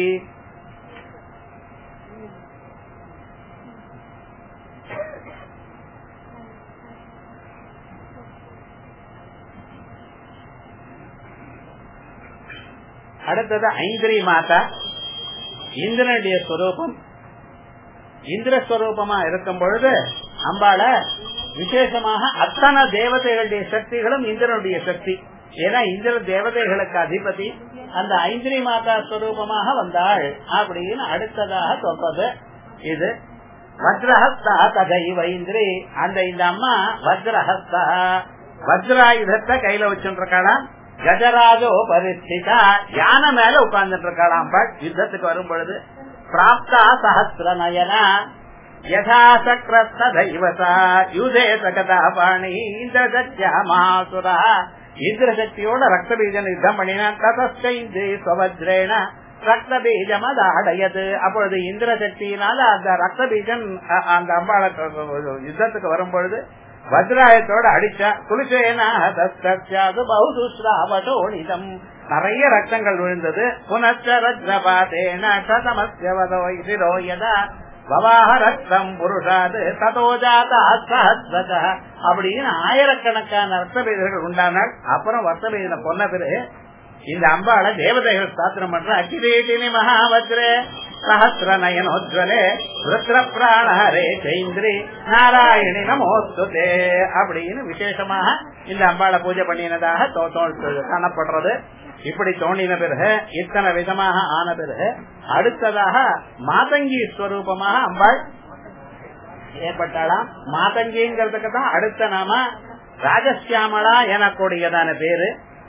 அடுத்தது ஐந்திரி மாதா இந்திரனுடைய ஸ்வரூபம் இந்திரஸ்வரூபமா இருக்கும் பொழுது அம்பாள விசேஷமாக அத்தனை தேவதைகளுடைய சக்திகளும் இந்திரனுடைய சக்தி ஏன்னா இந்திர தேவதைகளுக்கு அதிபதி அந்த ஐந்திரி மாதா ஸ்வரூபமாக வந்தாள் அப்படின்னு அடுத்ததாக சொல்றது இது வஜ்ரஹஸ்தா ததைவ இந்திரி அந்த இந்த அம்மா வஜ்ரஹஸ்தா வஜ்ராயுதத்தை கையில வச்சுருக்காளாம் கஜராஜோ பரிஸ்திதா யானை மேல உட்கார்ந்துட்டு இருக்காளாம் யுத்தத்துக்கு வரும் பொழுது பிராப்தா சஹசிர நயனா யதாசக்ரஸ்தைவசா யுதே சகதா பாணி இந்திரசத்யாமாசுரா இந்திரசக்தியோட ரத்த பீஜன் யுத்தம் பண்ணினான் ததஸ்கைந்து ஸ்வஜ்ரேன ரத்த பீஜம் அது அடையது அப்பொழுது இந்திர சக்தியினால அந்த ரத்த பீஜன் அந்த அம்பாள யுத்தத்துக்கு வரும் பொழுது வஜ்ராயத்தோட அடிச்சா குளிச்சேனாது பகுதுஸ்ராவட்டோனிதம் நிறைய ரத்தங்கள் விழுந்தது புனச்ச ரத்னபாதேன சதமஸ்யவதோ யதா பவாஹ ரத்தம் புருஷாது ததோஜாத சஹஸ்ரத அப்படின்னு ஆயிரக்கணக்கான ரத்த பேதர்கள் உண்டானால் அப்புறம் ரத்த பேதனை கொன்ன பிறகு இந்த அம்பாள தேவதைகள் ஸ்தாத்திரம் பண்ற அகிலேட்டினி மகாவத்ரே சஹசிர நயனோஜ்வலே ருத்ர பிராணஹரே சைந்திரி நாராயணி நமோஸ்துதே அப்படின்னு விசேஷமாக இந்த அம்பாளை பூஜை பண்ணினதாக காணப்படுறது இப்படி தோண்டின பிறகு இத்தனை விதமாக ஆன பிறகு அடுத்ததாக மாதங்கி ஸ்வரூபமாக அம்பாள் ஏற்பட்டாளாம் மாதங்கிங்கிறதுக்கு தான் அடுத்த நாம ராஜசியாமலா எனக்கூடியதான பேரு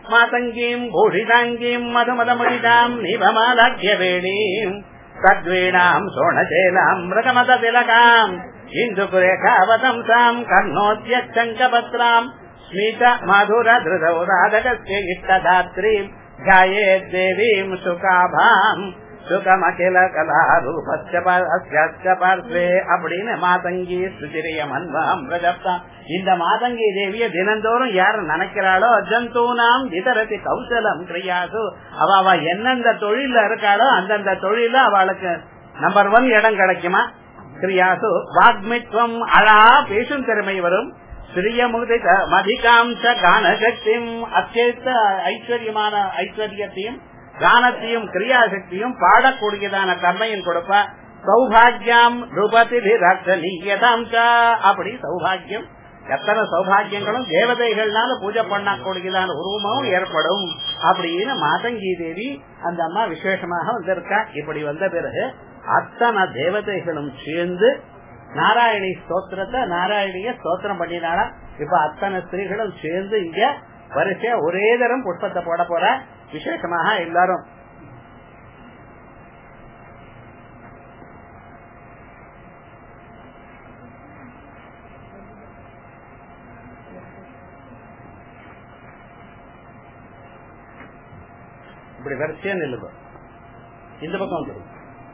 மாதங்கீம் பூஷிதாங்கீம் மதுமதமுடிதாம் நிபமாலாக்கிய வேணீம் சத்வீணாம் சோணசேலாம் மிருகமத திலகாம் இந்துகுரேகாவதம்சாம் கர்ணோத்யங்கபத்ராம் ஸ்மித மதுர திருதௌ ராதகஸ்ய இஷ்டதாத்ரீம் ध्याये देवीम् சுகாபாம் சுகமகில கலாரூபஸ்ய பார்ஸ்வே அப்படின்னு மாதங்கி சுதிரிய மன்வாம் பிரஜப்தாம் இந்த மாதங்கி தேவிய தினந்தோறும் யார் நினைக்கிறாளோ ஜந்தூனாம் விதரதி கௌசலம் கிரியாசு அவ அவ எந்தெந்த தொழில இருக்காளோ அந்தந்த தொழில அவளுக்கு நம்பர் ஒன் இடம் கிடைக்குமா கிரியாசு வாக்மித்வம் அழா பேசும் திறமை வரும் ஸ்ரீயமுதிக மதிகாம்ச கானசக்தியும் அச்சேத்த ஐஸ்வர்யமான ஐஸ்வர்யத்தையும் கானத்தையும் கிரியாசக்தியும் பாடக்கூடியதான கர்மையும் கொடுப்பா சௌபாகியம் ரூபதி ரக்ஷணீயதாம்ச அப்படி சௌபாகியம் எத்தனை சௌபாகியங்களும் தேவதைகள்னால பூஜை பண்ணக்கூடியதான உருவமும் ஏற்படும் அப்படின்னு மாதங்கி தேவி அந்த அம்மா விசேஷமாக வந்திருக்கா இப்படி வந்த பிறகு அத்தனை தேவதைகளும் சேர்ந்து நாராயணி ஸ்தோத்திரத்தை நாராயணிய ஸ்தோத்திரம் பண்ணினாளா இப்ப அத்தனை ஸ்திரீகளும் சேர்ந்து இங்க வரிசையா ஒரே தரம் புஷ்பத்தை போட போற விசேஷமாக எல்லாரும் இப்படி வரிசையா நில்லுங்க இந்த பக்கம் வந்துடும்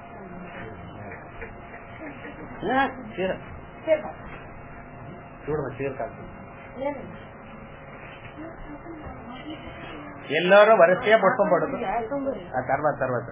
చూడమ చీరకాదు ಎಲ್ಲರೂ ವರಸೆಯ ಪುಷ್ಪ ಪಡೋದು తర్వాత తర్వాత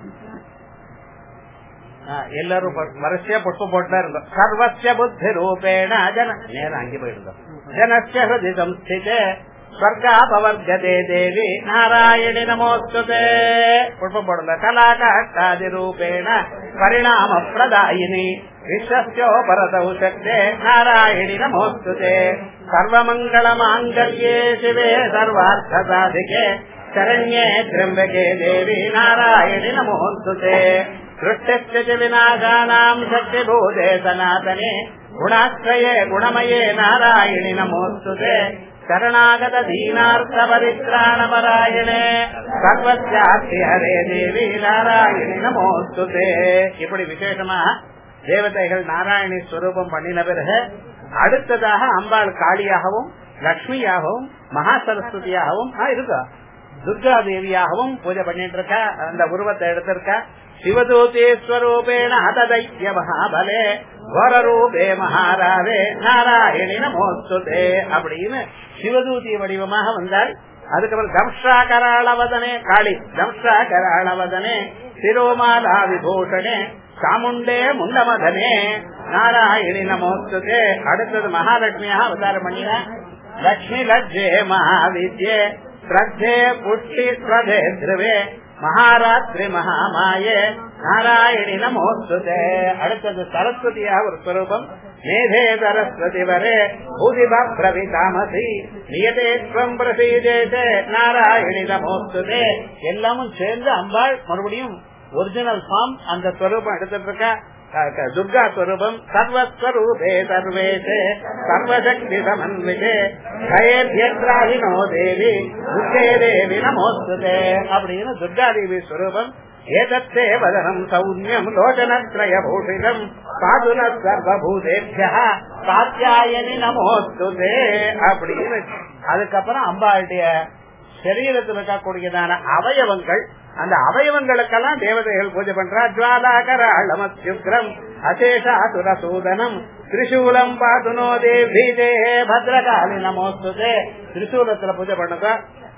ಎಲ್ಲರೂ ವರಸೆಯ ಪುಷ್ಪ ಪಡ್ತಾ ಇರೋದು ಸರ್ವಸ್ಯ ಬುದ್ಧಿ ರೂಪೇಣ ಜನ ನೇರ ಹಂಗೆ ಬೈರೋದು ಜನಸ್ಯ ಹೃದಯ ಸಂಸ್ಥಿತೆ ಸ್ವರ್ಗಾಪವರ್ಗತೆ ದೇವಿ ನಾರಾಯಣಿ ನಮೋಸ್ತುತೆ ಪುಷ್ಪ ಪಡಲ ಕಲಾಕಾಷ್ಟಾದಿ ರೂಪೇಣ ಪರಿಣಾಮ ಪ್ರದಾಯಿನಿ ವಿಶ್ವಸ್ಯೋಪರತೌ ಶಕ್ತೆ ನಾರಾಯಣಿ ನಮೋಸ್ತುತೆ ಸರ್ವಮಂಗಳ ಮಾಂಗಲ್ಯೇ ಶಿವೆ ಸರ್ವಾರ್ಥ ಸಾಧಿಕೆ ಶರಣ್ಯೇ ತ್ರ್ಯಂಬಕೆ ದೇವಿ ನಾರಾಯಣಿ ನಮೋಸ್ತುತೆ ಸೃಷ್ಟಿಶ್ಚ ವಿನಾಶಾನಾಂ ಶಕ್ತಿಭೂತೆ ಸನಾತನೆ ಗುಣಾಶ್ರಯೇ ಗುಣಮಯೇ ನಾರಾಯಣಿ ನಮೋಸ್ತುತೆ ಶರಣಾಗತ ದೀನಾರ್ಥ ಪರಿತ್ರಾಣ ಪರಾಯಣೆ ಸರ್ವಸ್ಯಾಸ್ತಿ ಹರೇ தேவி நாராயணி நமோஸ்துதே இப்படி விசேஷமா தேவதைகள் நாராயணி ஸ்வரூபம் பண்ணின பிறகு அடுத்ததாக அம்பாள் காளியாகவும் லக்ஷ்மியாகவும் மகா சரஸ்வதியாகவும் இருக்கா துர்கா தேவியாகவும் பூஜை பண்ணிட்டு இருக்கா அந்த உருவத்தை எடுத்திருக்கா சிவதூதேஸ்வரூபேண அததைத்திய மகாபலே கோரரூபே மகாராவே நாராயணி நமோஸ்துதே அப்படின்னு சிவதூதி வடிவமாக வந்தால் அதுக்கப்புறம் தம்ஷாகராளவதனே காளி தம்ஷாகராளவதனே சிரோமாலா விபூஷணே சாமுண்டே முண்டமதனே நாராயணி நமோஸ்துதே அடுத்தது மகாலட்சுமியாக அவதாரம் பண்ணின லட்சுமி லஜ்ஜே மகாவித்யே ஸ்ரத்தே புஷ்டி ஸ்வதே திருவே மகாராத்திரி மகாமாயே நாராயணி நமோஸ்துதே அடுத்தது சரஸ்வதியாக ஒரு ஸ்வரூபம் மேதே சரஸ்வதி வரே பூதிப பிரவிதாமசி நியதேஸ்வம் பிரசீதேதே நாராயணி நமோஸ்துதே எல்லாமும் சேர்ந்து அம்பாள் மறுபடியும் ஒரிஜினல் ஃபார்ம் அந்த ஸ்வரூபம் எடுத்துட்டு இருக்க துர்கா ஸ்வரூபம் சர்வஸ்வரூபே சர்வேஷே சர்வசக்தி சமன்விதே கயேத்யக்ராஹினோ தேவி துர்கே தேவி நமோஸ்துதே அப்படின்னு துர்கா தேவி ஸ்வரூபம் ஏதத்தே வதனம் சௌன்யம் லோச்சனத்ரய பூஷிதம் சாதுல சர்வபூதேபிய காத்தியாயனி நமோஸ்துதே அப்படின்னு அதுக்கப்புறம் அம்பாளுடைய சரீரத்தில் இருக்கக்கூடியதான அவயவங்கள் அந்த அவயவங்களுக்கெல்லாம் தேவதைகள் பூஜை பண்றா ஜுவாலாகராளமத்யுக்ரம் அசேஷாசுரசூதனம் திரிசூலம் பாதுனோ தேவி தேஹே பத்ரகாளி நமோஸ்துதே திரிசூலத்துல பூஜை பண்ணுங்க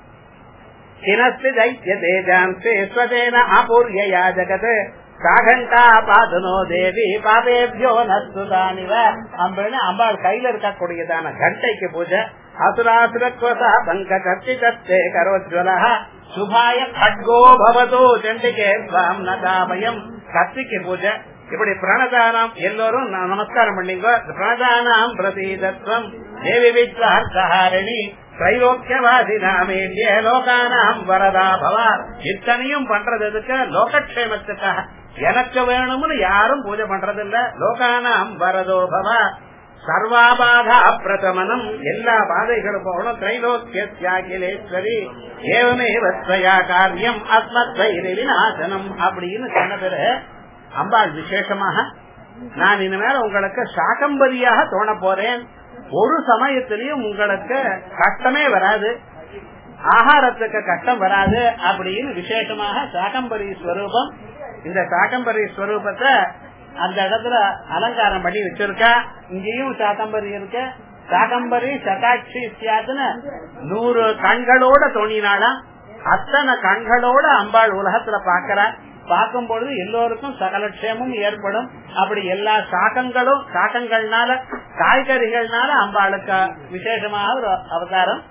கிணஸ்தி தைத்திய தேஜான்சே ஸ்வதேன அபூர்யா ஜகத் சாகண்டா பாதுனோ தேவி பாபேபியோ நஸ்துதானிவ அப்படின்னு அம்பாள் கையில இருக்கக்கூடியதான கண்டைக்கு பூஜை அசுராசுரத்வசா பங்க கத்தி தத்தே கரோஜ்வல சுபாய கட்கோ பவதோ சண்டிகே ஸ்வாம் நதாமயம் கத்திக்கு பூஜை இப்படி பிரணதானம் எல்லோரும் நமஸ்காரம் பண்ணீங்க பிரணதானாம் பிரதீதத்வம் தேவி வித்வார்த்தஹாரிணி திரைலோக்கியவாதி நாமேந்திய லோகானாம் வரதா பவா இத்தனையும் பண்றதுக்கு லோகக்ஷேமத்துக்காக எனக்கு வேணும்னு யாரும் பூஜை பண்றது இல்ல லோகானாம் வரதோ பவா சர்வாபாதா பிரதமனம் எல்லா பாதைகளும் போகணும் திரைலோக்கியஸ்யாகிலேஸ்வரி ஏவமே வத்வயா காரியம் அஸ்மத்வைரி விநாசனம் அப்படின்னு சொன்ன பிறகு அம்பாள் விசேஷமாக நான் இனிமேல் உங்களுக்கு சாகம்பரியாக தோண போறேன் ஒரு சமயத்திலையும் உங்களுக்கு கஷ்டமே வராது ஆகாரத்துக்கு கஷ்டம் வராது அப்படின்னு விசேஷமாக சாகம்பரி ஸ்வரூபம் இந்த சாகம்பரி ஸ்வரூபத்தை அந்த இடத்துல அலங்காரம் பண்ணி வச்சிருக்கா இங்கேயும் சாகம்பரி இருக்கு சாகம்பரி சதாட்சி சியாதுன்னு நூறு கண்களோட தோணினாலாம் அத்தனை கண்களோட அம்பாள் உலகத்துல பாக்கிறா பார்க்கும் பொழுது எல்லோருக்கும் சகலட்சேமும் ஏற்படும் அப்படி எல்லா சாகங்களும் சாகங்கள்னால காய்கறிகள்னால அம்பாளுக்கு விசேஷமாக ஒரு அவதாரம்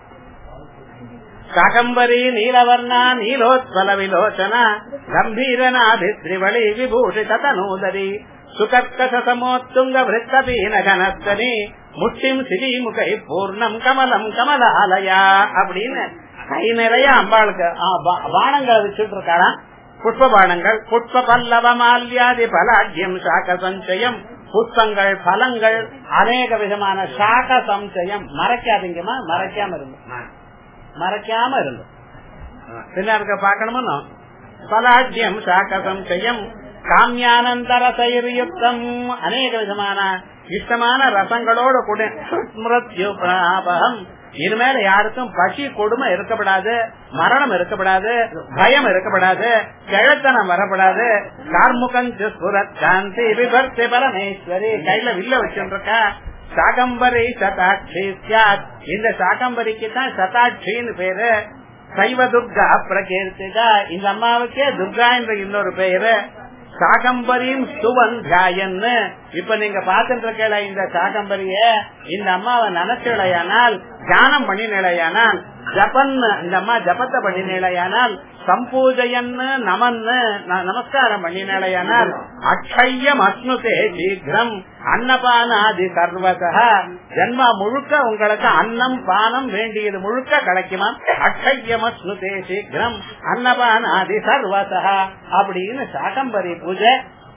சாகம்பரி நீலவர்ணா நீலோத்பல விலோச்சன கம்பீரநாதி திரிவளி விபூஷித தனூதரி சுகர்க்கச சமோத்துங்க விருத்தபீன கனத்தனி முட்டிம் சிறிமுகை பூர்ணம் கமலம் கமலாலயா அப்படின்னு கை நிறைய அம்பாளுக்கு பானங்களை வச்சுட்டு இருக்காராம் புஷ்ப பானங்கள் புஷ்ப பல்லவ மால்யாதி பலாட்சியம் சாக்க சஞ்சயம் புஷ்பங்கள் பலங்கள் அநேக விதமான சாக சஞ்சயம் மறைக்காதீங்கம்மா மறைக்காம இருந்தோம் மறைக்காம இருந்தோம் பின்னாருக்க பாக்கணுமோ பலாட்சியம் சாக்க சஞ்சயம் காமியானந்தர சைர்யுக்தம் அநேக விதமான இஷ்டமான ரசங்களோடு கூட ஸ்மிருத்யு பிராபகம் இனிமேல யாருக்கும் பசி கொடுமை இருக்கப்படாது மரணம் இருக்கப்படாது பயம் இருக்கப்படாது கிழத்தனம் வரப்படாது கார்முகம் காந்தி விபர்த்தி பரமேஸ்வரி கையில வில்ல வச்சுருக்கா சாகம்பரி சதாட்சி இந்த சாகம்பரிக்கு தான் சதாட்சின்னு பேரு சைவ துர்கா பிரகீர்த்திகா இந்த அம்மாவுக்கே துர்கா என்ற இன்னொரு பெயரு சாகம்பரியும் சுவன் தியாயன்னு இப்ப நீங்க பாத்துட்டு இருக்கல இந்த சாகம்பரிய இந்த அம்மாவை நினைச்சலையானால் தியானம் பண்ணினலையானால் ஜபன் இந்த அம்மா ஜபத்தை பண்ணினலையானால் சம்பூஜையன்னு நமன்னு நமஸ்காரம் பண்ணினலையானால் அக்ஷயம் அஸ்னுதே சீக்கிரம் அன்னபானாதி சர்வசா ஜென்மா முழுக்க உங்களுக்கு அன்னம் பானம் வேண்டியது முழுக்க கிடைக்குமா அக்ஷயம் அஸ்னுதே சீக்கிரம் அன்னபானாதி சர்வசா அப்படின்னு சாகம்பரி பூஜை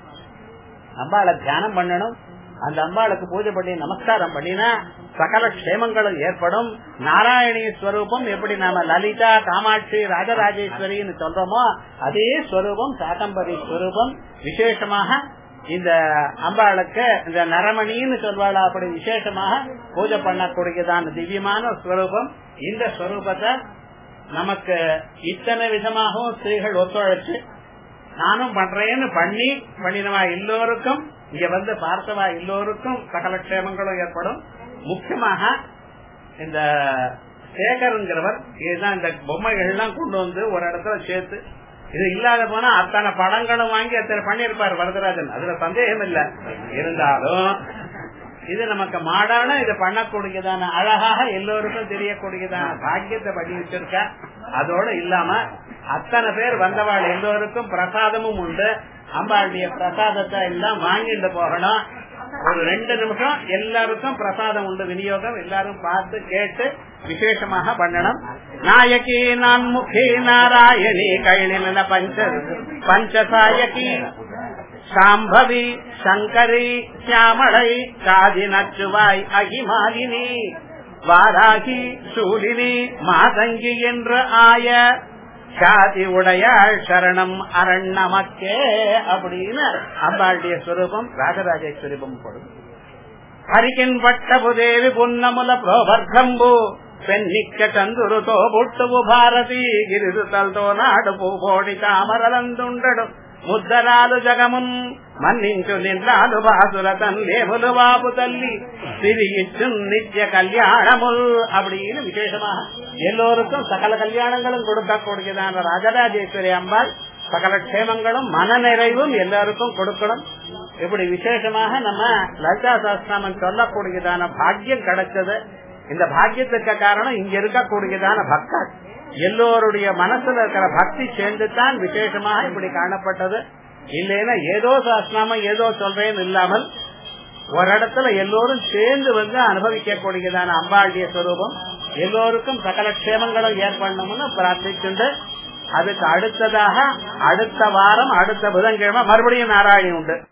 அம்பாளை தியானம் பண்ணணும் அந்த அம்பாளுக்கு பூஜை பண்ணி நமஸ்காரம் பண்ணினா சகல கஷேமங்களும் ஏற்படும் நாராயணி ஸ்வரூபம் எப்படி நாம லலிதா காமாட்சி ராஜராஜேஸ்வரின்னு சொல்றோமோ அதே ஸ்வரூபம் சாகம்பரி ஸ்வரூபம் விசேஷமாக இந்த அம்பாளுக்கு இந்த நரமணின்னு சொல்வாளா அப்படி விசேஷமாக பூஜை பண்ணக்கூடியதான திவ்யமான ஸ்வரூபம் இந்த ஸ்வரூபத்தை நமக்கு இத்தனை விதமாகவும் ஸ்திரீகள் ஒத்துழைச்சு நானும் பண்றேன்னு பண்ணி பண்ணினவா எல்லோருக்கும் இங்க வந்து பார்த்தவா எல்லோருக்கும் சகல கஷேமங்களும் ஏற்படும் முக்கியமாக இந்த சேகருங்கிறவர் இதுதான் இந்த பொம்மைகள் எல்லாம் கொண்டு வந்து ஒரு இடத்துல சேர்த்து இது இல்லாத போனா அத்தனை படங்களும் வாங்கி அத்தனை பண்ணிருப்பாரு வரதராஜன் அதுல சந்தேகம் இல்ல இருந்தாலும் இது நமக்கு மாடான இது பண்ணக்கூடியதான அழகாக எல்லோருக்கும் தெரியக்கூடியதான பாக்கியத்தை பண்ணி வச்சிருக்க அதோட இல்லாம அத்தனை பேர் வந்தவாள் எல்லோருக்கும் பிரசாதமும் உண்டு அம்பாளுடைய பிரசாதத்தை எல்லாம் வாங்கிட்டு போகணும் ஒரு ரெண்டு நிமிஷம் எல்லாருக்கும் பிரசாதம் உண்டு விநியோகம் எல்லாரும் பார்த்து கேட்டு விசேஷமாக பண்ணணும் நாயகி நான் முகி நாராயணி கைலின பஞ்ச பஞ்சசாயகி சாம்பவி சங்கரி சியாமளை காதி நச்சுவாய் அகிமாலினி வாராகி சூலினி மாதங்கி என்று ஆய சாதி உடையாள் சரணம் அரண் நமக்கே அப்படின்னு அம்பாளுடைய ஸ்வரூபம் ராஜராஜேஸ்வரூபம் போடும் హరికిన్ పట్టపుదేవి పున్నముల ప్రోభర్గంబు పెన్నిక్క చందురుతో బుట్టువు భారతి గిరిదుతలతో నాడు పూబోడి తామరలందుండడు ముద్దరాలు జగమున్ మన్నించు నిన్నాలు బాసుల తన్లేములు బాబు తల్లి తిరిగిచ్చు நித்திய கல்யாணமுல் அப்படின்னு விசேஷமாக எல்லோருக்கும் சகல கல்யாணங்களும் கொடுக்கக்கூடியதான ராஜராஜேஸ்வரி அம்பாள் சகல க்ஷேமங்களும் மன நிறைவும் எல்லாருக்கும் கொடுக்கணும் இப்படி விசேஷமாக நம்ம லலிதா சாஸ்திராமன் சொல்லக்கூடியதான பாக்கியம் கிடைச்சது இந்த பாக்கியத்துக்கு காரணம் இங்க இருக்கக்கூடியதான பக்தர் எல்லோருடைய மனசுல இருக்கிற பக்தி சேர்ந்துதான் விசேஷமாக இப்படி காணப்பட்டது இல்லைன்னா ஏதோ சாஸ்திராமம் ஏதோ சொல்றேன்னு இல்லாமல் ஒரு இடத்துல எல்லோரும் சேர்ந்து வந்து அனுபவிக்கக்கூடியதான அம்பாளுடைய ஸ்வரூபம் எல்லோருக்கும் சகல க்ஷேமங்களும் ஏற்படணும்னு பிரார்த்திச்சுண்டு அதுக்கு அடுத்ததாக அடுத்த வாரம் அடுத்த புதன்கிழமை மறுபடியும் நாராயணி உண்டு